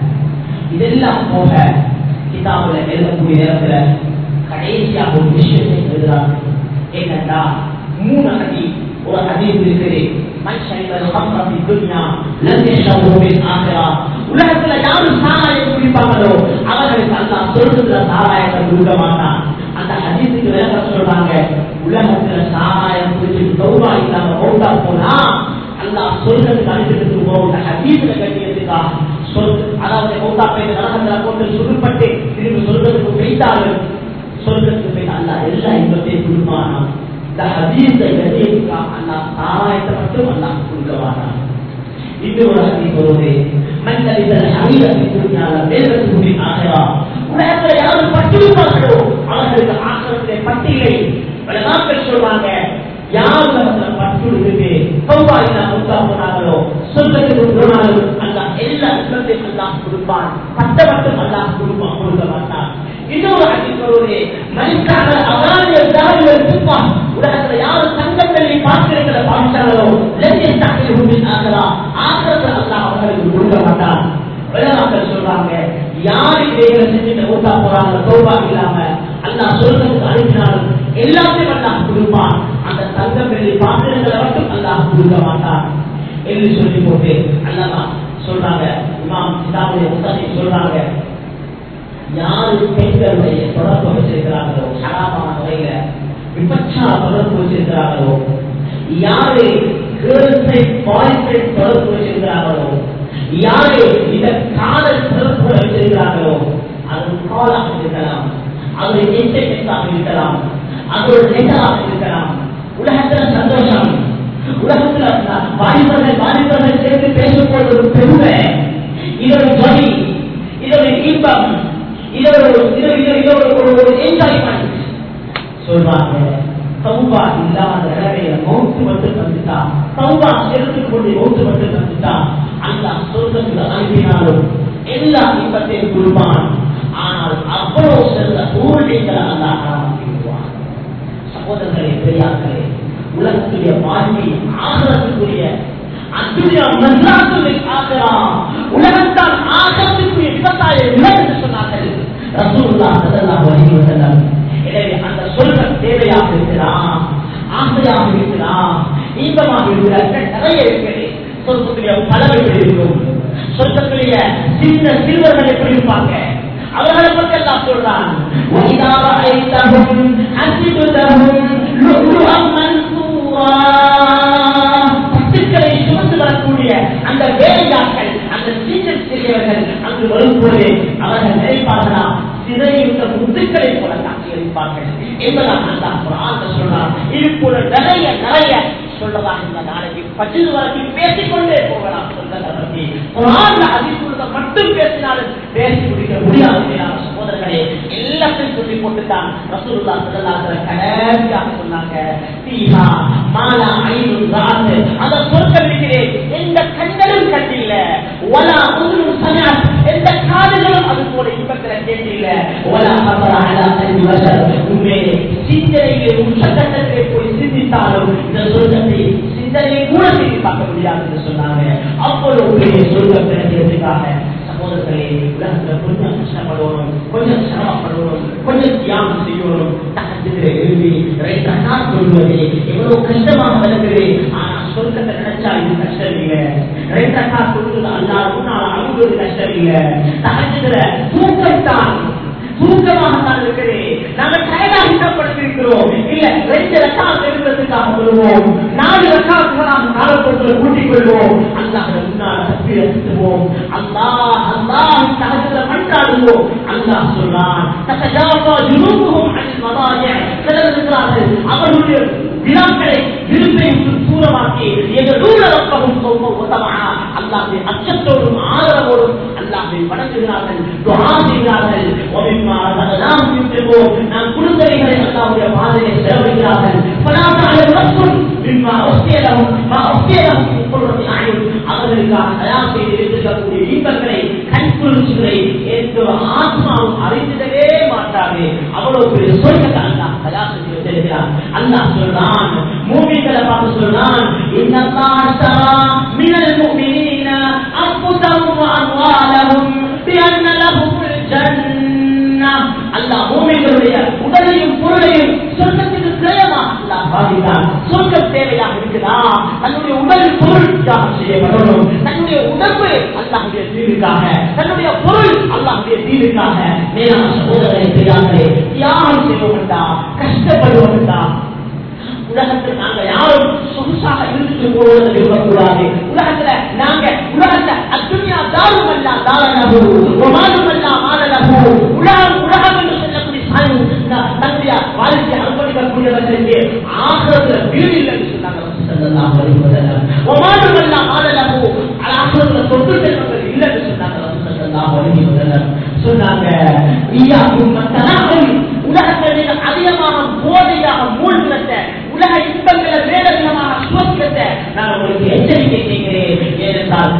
[SPEAKER 1] இதெல்லாம் போக கிதாபுல எழுதக்கூடிய நேரத்துல கடைசியாக ஒரு விஷயத்தை எழுதுறாங்க என்னண்டா மூணு அடி ஒரு ஹதீஸ் இருக்குது மன் ஷரிபல் ஹம்ர ஃபி துன்யா லம் யஷரபு பில் ஆখিরা உலகத்துல யாரு சாராயம் குடிப்பாங்களோ அவர்களுக்கு அல்லாஹ் சொர்க்கத்துல சாராயத்தை கொடுக்க மாட்டான் அந்த ஹதீஸுக்கு விளக்கம் சொல்றாங்க உலகத்துல சாராயம் குடிச்சு தௌபா இல்லாம மௌத்தா போனா அல்லாஹ் சொர்க்கத்துக்கு அனுப்பிட்டு போகிற ஹதீஸ்ல கட்டியதுக்கா சொல் அதாவது மௌத்தா போய் நரகத்துல போட்டு சுருப்பட்டு திரும்பி சொர்க்கத்துக்கு போயிட்டாலும் சொர்க்கத்துக்கு போய் அல்லாஹ் எல்லா இன்பத்தையும் கொடுப்பானா இந்த ஹதீஸை கட்டியதுக்கா அல்லாஹ் சாராயத்தை மட்டும் அல்லாஹ் கொடுக்கவானா இன்னொரு ஹதீஸ் வருது மன்னலிதல் ஹமீத பிதுன்யால வேதத்துக்கு ஆகிறா உலகத்துல யாரும் பட்டிருப்பார்களோ அவர்களுக்கு ஆசிரத்திலே பட்டியலை வளமாக்கள் சொல்றாங்க யார் உலகத்துல பட்டுடுது கௌபா இல்லாம உத்தா போனாங்களோ சொர்க்கத்துக்கு போனாலும் அல்லாஹ் எல்லா இன்பத்தையும் அல்லாஹ் கொடுப்பான் பட்ட மட்டும் அல்லாஹ் கொடுப்பான் கொடுக்க மாட்டான் இன்னொரு ஹதீஸ் வருது மனிதனாக அகாலிய தாரிகள் துப்பான் உலகத்துல யாரும் தங்கத்தள்ளி பார்த்திருக்கிற பாவிச்சாங்களோ லட்சிய தாக்கில் உண்மையில் ஆகலா ஆசிரத்தில் அல்லாஹ் அவர்களுக்கு கொடுக்க மாட்டான் வேளாண்கள் சொல்றாங்க யார் இதைகளை செஞ்சுட்டு ஓட்டா போறாங்க தோபா இல்லாம அல்லாஹ் சொல்றதுக்கு அனுப்பினாலும் எல்லாத்தையும் அல்லாஹ் கொடுப்பான் அந்த தங்கம் வெள்ளி பாத்திரங்களை மட்டும் அல்லாஹ் கொடுக்க மாட்டான் என்று சொல்லி போட்டு அல்லவா சொல்றாங்க இமாம் சிதாவுடைய முத்தாசி சொல்றாங்க யாரு பெண்களுடைய தொடர்பு வச்சிருக்கிறார்களோ ஹராமான முறையில விபச்சார தொடர்பு வச்சிருக்கிறார்களோ யாரு கேர்ள்ஸை பாய்ஸை தொடர்பு வச்சிருக்கிறார்களோ யாரு இந்த காதல் தொடர்பு வச்சிருக்கிறார்களோ அது காலாக இருக்கலாம் அது எஸ்எம்எஸ்ஆக இருக்கலாம் அது ஒரு லெட்டராக இருக்கலாம் உலகத்துல சந்தோஷம் உலகத்துல வாலிபர்கள் வாலிபர்கள் சேர்ந்து பேசும்போது ஒரு பெருமை இது ஒரு ஜொலி இது ஒரு இன்பம் இது ஒரு இது இது இது ஒரு ஒரு ஒரு என்ஜாய்மெண்ட் சொல்றாங்க தௌபா இல்லாத நிலைமையில மௌத்து மட்டும் வந்துட்டா தௌபா செலுத்திக் கொண்டு மௌத்து மட்டும் வந்துட்டா அந்த சொர்க்கத்துல அனுப்பினாலும் எல்லா இன்பத்தையும் கொடுப்பான் ஆனால் அவ்வளவு சிறந்த ஊழியங்களை அல்ல ஆரம்பிக்குவான் சகோதரர்களே பெரியார்களே உலகத்துடைய வாழ்க்கை ஆகரத்துக்குரிய அத்துடைய மன்றாத்துடைய ஆகரா உலகத்தால் ஆகரத்துக்குரிய விவசாய நிலம் என்று சொன்னார்கள் ரசூல்லா ஸல்லல்லாஹு அலைஹி வஸல்லம் எனவே அந்த சொல்கள் தேவையாக இருக்கலாம் ஆசையாக இருக்கலாம் இன்பமாக இருக்கிறார் நிறைய இருக்கிறது சொர்க்கத்துடைய பலவை எப்படி இருக்கும் சொர்க்கத்துடைய சின்ன சிறுவர்கள் எப்படி இருப்பாங்க அவர்களை பற்றி எல்லாம் சொல்றான் وَإِذَا رَأَيْتَهُمْ حَسِبْتَهُمْ لُؤْلُؤًا مَنْثُورًا பட்டுக்களை சுமந்து வரக்கூடிய அந்த வேலையாட்கள் அந்த சின்ன சிறியவர்கள் அங்கு வரும்போது அவர்கள் நினைப்பார்களா சிறையுள்ள முத்துக்களை போல காட்சியளிப்பார்கள் என்பதாக அல்லாஹ் குர்ஆன்ல சொல்றார் இது போல நிறைய நிறைய சொல்லலாம் இந்த நாளைக்கு பஜ்ரு வரைக்கும் பேசிக்கொண்டே போகலாம் சொல்றதை பற்றி குர்ஆன்ல அதிசுள்ளத மட்டும் பேசினாலும் பேசி முடிக்க முடியாது மேலான சகோதரர்களே எல்லாத்தையும் சொல்லி போட்டுட்டான் ரசூலுல்லாஹ் ஸல்லல்லாஹு அலைஹி வஸல்லம் கடைசியாக சொன்னாங்க ஃபீஹா மாலா ஐனுன் ராத் அந்த சொர்க்கம் இருக்கிறே எந்த கண்களும் கண்டில்ல வலா உதுரும் சமஅத் எந்த காதுகளும் அது போல இன்பத்துல கேட்டில்ல வலா ஹபர அலா கல்வி வஷர் உண்மையிலே சிந்தனையிலே உச்சகட்டத்திலே போய் சிந்தித்தாலும் இந்த சொர்க்கத்தை சிந்தனையை கூட சிந்தி பார்க்க முடியாது என்று சொன்னாங்க அவ்வளவு பெரிய சொர்க்கம் கிடைக்கிறதுக்காக சகோதரர்களே உலகத்துல கொஞ்சம் கஷ்டப்படணும் கொஞ்சம் சிரமப்படணும் கொஞ்சம் தியானம் செய்யணும் தகத்துக்கிற எழுதி ரெண்டா சொல்வது எவ்வளவு கஷ்டமாக வருகிறது ஆனா சொர்க்கத்தை நினைச்சா இது கஷ்டம் இல்லை ரெண்டா சொல்வது அல்லாத முன்னால் அழுவது கஷ்டம் இல்லை தகத்துக்கிற தூக்கத்தான் தூக்கமாகத்தான் இருக்கிறேன் நாங்கள் டயர்டாக இஷ்டப்படுத்திருக்கிறோம் இல்ல ரெண்டு ரக்காத்து இருக்கிறதுக்காக வருவோம் நாலு ரக்காத்துகளாக காலப்பொருட்களை கூட்டிக் கொள்வோம் அல்லாஹ் முன்னால் தப்பி ரசித்துவோம் அல்லாஹ் அல்லாஹ் தகத்துல மன்றாடுவோம் அல்லாஹ் சொல்றான் தகஜாபா ஜுனூபுஹும் அனில் மதாஜிஅ சிலர் இருக்கிறார்கள் அவர்களுடைய வினாக்களை விருப்பை தூரமாக்கி எங்கள் நூல ரப்பகும் சொத்தமா அல்லாஹை அச்சத்தோடும் ஆதரவோடும் அல்லாஹை வணங்குகிறார்கள் துஆ செய்கிறார்கள் ஒமிம்மா ரஸகனாஹும் யுன்ஃபிகூன் நாம் குடும்பங்களை அல்லாஹ்வுடைய பாதையை செலவழிக்கிறார்கள் ஃபலா தஅலமு நஃப்சுன் மிம்மா உஃதிய லஹும் மா உஃதிய லஹும் மின் குர்ரத்தி அயுன் அவர்களுக்காக தயார் செய்து வைத்திருக்கக்கூடிய இன்பங்களை கண்குளிர்ச்சிகளை எந்த ஆத்மாவும் அறிந்திடவே மாட்டாது அவ்வளவு பெரிய சொர்க்கத்தை அல்லாஹ் தயார் செய்து வைத்திருக்கிறார் அல்லாஹ் சொல்றான் மூமின்களை பார்த்து சொல்றான் இன்னல்லாஹ் اشترى من المؤمنين أنفسهم وأموالهم بأن لهم الجنة அல்லாஹ் மூமின்களுடைய உடலையும் பொருளையும் சொர்க்கத்துக்கு கிரயமாக அல்லாஹ் பாதித்தார் சொர்க்கம் தேவையாக இருக்குதா தன்னுடைய உடல் பொருள் தியாகம் செய்யப்படணும் தன்னுடைய உடம்பு அல்லாஹுடைய தீர்வுக்காக தன்னுடைய பொருள் அல்லாஹுடைய தீர்வுக்காக மேலான சகோதரரை செய்யாங்களே தியாகம் செய்வோம்டா கஷ்டப்படுவோம்டா உலகத்தில் நாங்க யாரும் சொகுசாக இருந்துட்டு போவதை விரும்பக்கூடாது உலகத்துல நாங்க உலகத்தை அத்துணியா தாரும் அல்ல தாரணகு ஒமாலும் அல்ல மாடலகு உலகம் உலகம் என்று சொல்லக்கூடிய சாமி தன்னுடைய வாழ்க்கை அர்ப்பணிக்கக்கூடியவர்களுக்கு ஆகிறதுல வீடு இல்லைன்னு சொன்னாங்க ஸல்லல்லாஹு அலைஹி வஸல்லம் ஒமாலும் அல்ல மாடலகு ஆகிறதுல சொத்து செல்வங்கள் இல்லைன்னு சொன்னாங்க ஸல்லல்லாஹு அலைஹி வஸல்லம் சொன்னாங்க ஈயாக்கும் மத்தனாகும் உலகத்தில் நீங்கள் அதிகமாக போதையாக மூழ்கிறத உலக இன்பங்களை வேதவிதமாக சுவசிக்கிறத நான் உங்களுக்கு எச்சரிக்கை செய்கிறேன் ஏனென்றால்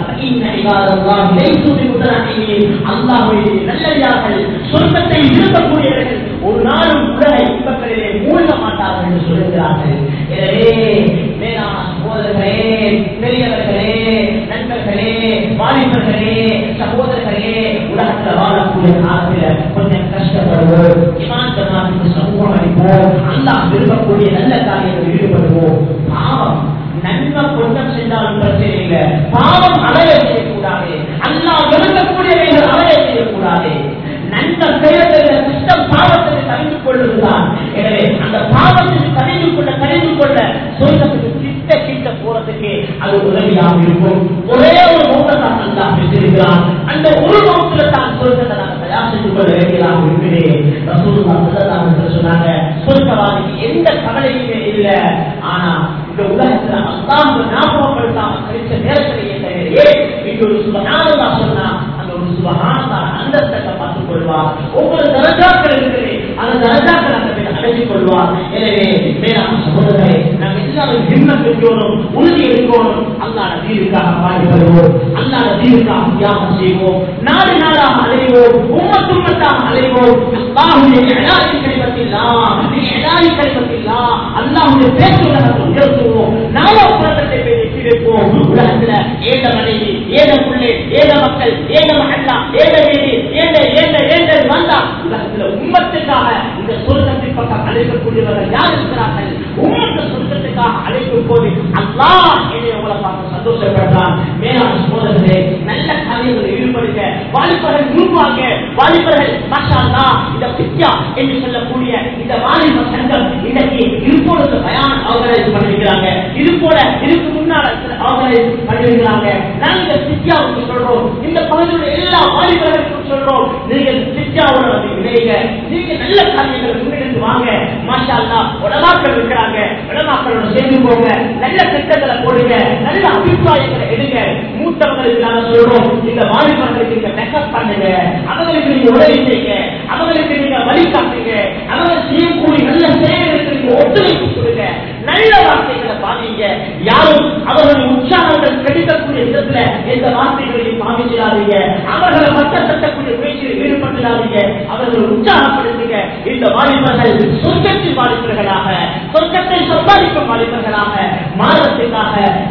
[SPEAKER 1] அல்லாஹுடைய நல்லடியார்கள் சொர்க்கத்தை விரும்பக்கூடியவர்கள் ஒரு நாளும் உலக இன்பங்களிலே மூழ்க மாட்டார்கள் என்று சொல்லுகிறார்கள் எனவே மேலான சகோதரர்களே பெரியவர்களே நண்பர்களே வாலிபர்களே சகோதரர்களே உலகத்தில் வாழக்கூடிய காலத்தில் கொஞ்சம் கஷ்டப்படுவோம் இமான் ஜமாத்துக்கு சமூகம் அளிப்போம் அல்லாஹ் விரும்பக்கூடிய நல்ல காரியத்தில் ஈடுபடுவோம் பாவம் நன்மை கொஞ்சம் செஞ்சாலும் பிரச்சனை இல்லை பாவம் அலைய செய்யக்கூடாது அல்லாஹ் விரும்பக்கூடியவைகள் அலைய செய்யக்கூடாது நன்மை செய்யறதில்லை கஷ்டம் பாவத்தை தணிந்து கொள்வதுதான் எனவே அந்த பாவத்தை தணிந்து கொள்ள தணிந்து கொள்ள சொர்க்கத்துக்கு கிட்ட கிட்ட போறதுக்கு அது உதவியாக இருக்கும் ஒரே ஒரு நோக்கத்தான் அல்லாஹ் பெற்றிருக்கிறான் அந்த ஒரு நோக்கில தான் சொர்க்கத்தை நாங்கள் தயார் செய்து கொள்ள வேண்டியதாக இருக்கிறேன் ரசூலுல்லாஹ் ஸல்லல்லாஹு அலைஹி வஸல்லம் சொன்னாங்க சொர்க்கவாதிக்கு எந்த கவலையுமே இல்லை ஆனா இந்த உலகத்துல அல்லாஹ் ஞாபகப்படுத்தாம கழிச்ச நேரத்திலேயே தவிர இங்க ஒரு சுபஹானல்லாஹ் சொன்னா அந்த ஒரு சுபஹானல்லாஹ் அந்தஸ்தை பார்த்துக் கொள்வார் ஒவ்வொரு தரஜாக்கள் இருக்குது அந்த தரஜாக்கள் அந்த பேர் அடைஞ்சிக் கொள்வார் எனவே மேலான சகோதரரை நாம் எல்லாரும் ஹிம்மத் வைக்கணும் உறுதி எடுக்கணும் அல்லாத தீர்வுக்காக பாடுபடுவோம் அல்லாத தீர்வுக்காக தியாகம் செய்வோம் நாடு நாடாக அலைவோம் உம்மத்து உம்மத்தாக அலைவோம் அல்லாஹுடைய இலாஹி கலிமத்தில்லா இலாஹி கலிமத்தில்லா அல்லாஹுடைய பேச்சு உலகத்தை உயர்த்துவோம் நாலோ புறத்தை பேசி வைப்போம் உலகத்துல ஏத மனைவி ஏத பிள்ளை ஏத மக்கள் ஏத மகல்லா ஏத வீடு ஏத ஏத ஏத வந்தா உலகத்துல உம்மத்துக்காக இந்த சொர்க்கத்தின் பக்கம் அழைக்கக்கூடியவர்கள் யார் இருக்கிறார்கள் உம்மத்து சொர்க்கத்துக்காக அழைக்கும் போது அல்லாஹ் என்னை உங்களை பார்த்து சந்தோஷப்படுறான் மேலான சோதரர்களே நல்ல காரியங்களில் ஈடுபடுங்க வாலிபர்கள் விரும்புவாங்க வாலிபர்கள் மாஷா அல்லாஹ் இந்த பித்யா என்று சொல்லக்கூடிய இந்த வாலிப சங்கம் இன்னைக்கு இருப்போடு பயான் ஆர்கனைஸ் பண்ணிருக்கிறாங்க இது போல இதுக்கு முன்னால ஆர்கனைஸ் பண்ணிருக்கிறாங்க நாங்க இந்த பித்யாவுக்கு சொல்றோம் இந்த பகுதியில் எல்லா வாலிபர்களுக்கும் சொல்றோம் நீங்க பித்யாவோட வந்து இணைங்க நீங்க நல்ல காரியங்களை முன்னெடுத்து வாங்க மாஷா அல்லாஹ் உலமாக்கள் இருக்கிறாங்க உலமாக்களோட சேர்ந்து போங்க நல்ல திட்டங்களை போடுங்க நல்ல அபிப்பிராயங்களை எடுங்க மூத்தவங்களுக்கு நாங்க சொல்றோம் இந்த வாலிபர்களுக்கு நீங்க பேக்கப் பண்ணுங்க அவங்களுக்கு நீங்க உதவி செய்யுங்க அவங்களுக்கு நீங்க வழிகாட்டுங்க அவங்க செய்யக்கூடிய நல்ல செயல்களுக்கு நீங்க ஒத்துழைப்பு கொடுங்க நல்ல வார்த்தைகளை பாவீங்க யாரும் அவர்களுடைய உற்சாகங்கள் கிடைக்கக்கூடிய விதத்துல எந்த வார்த்தைகளையும் பாவிச்சிடாதீங்க அவர்களை மத்த தட்டக்கூடிய முயற்சியில் ஈடுபட்டுடாதீங்க அவர்களை உற்சாகப்படுத்துங்க இந்த வாலிபர்கள் சொர்க்கத்தில் வாழ்கிற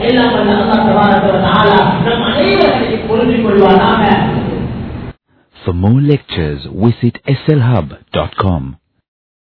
[SPEAKER 1] எல்லாம் வல்ல அல்லாஹ் தபாரக வ தஆலா நம் அனைவரையும் பொருந்திக் கொள்வானாக
[SPEAKER 2] For more lectures, visit slhub.com.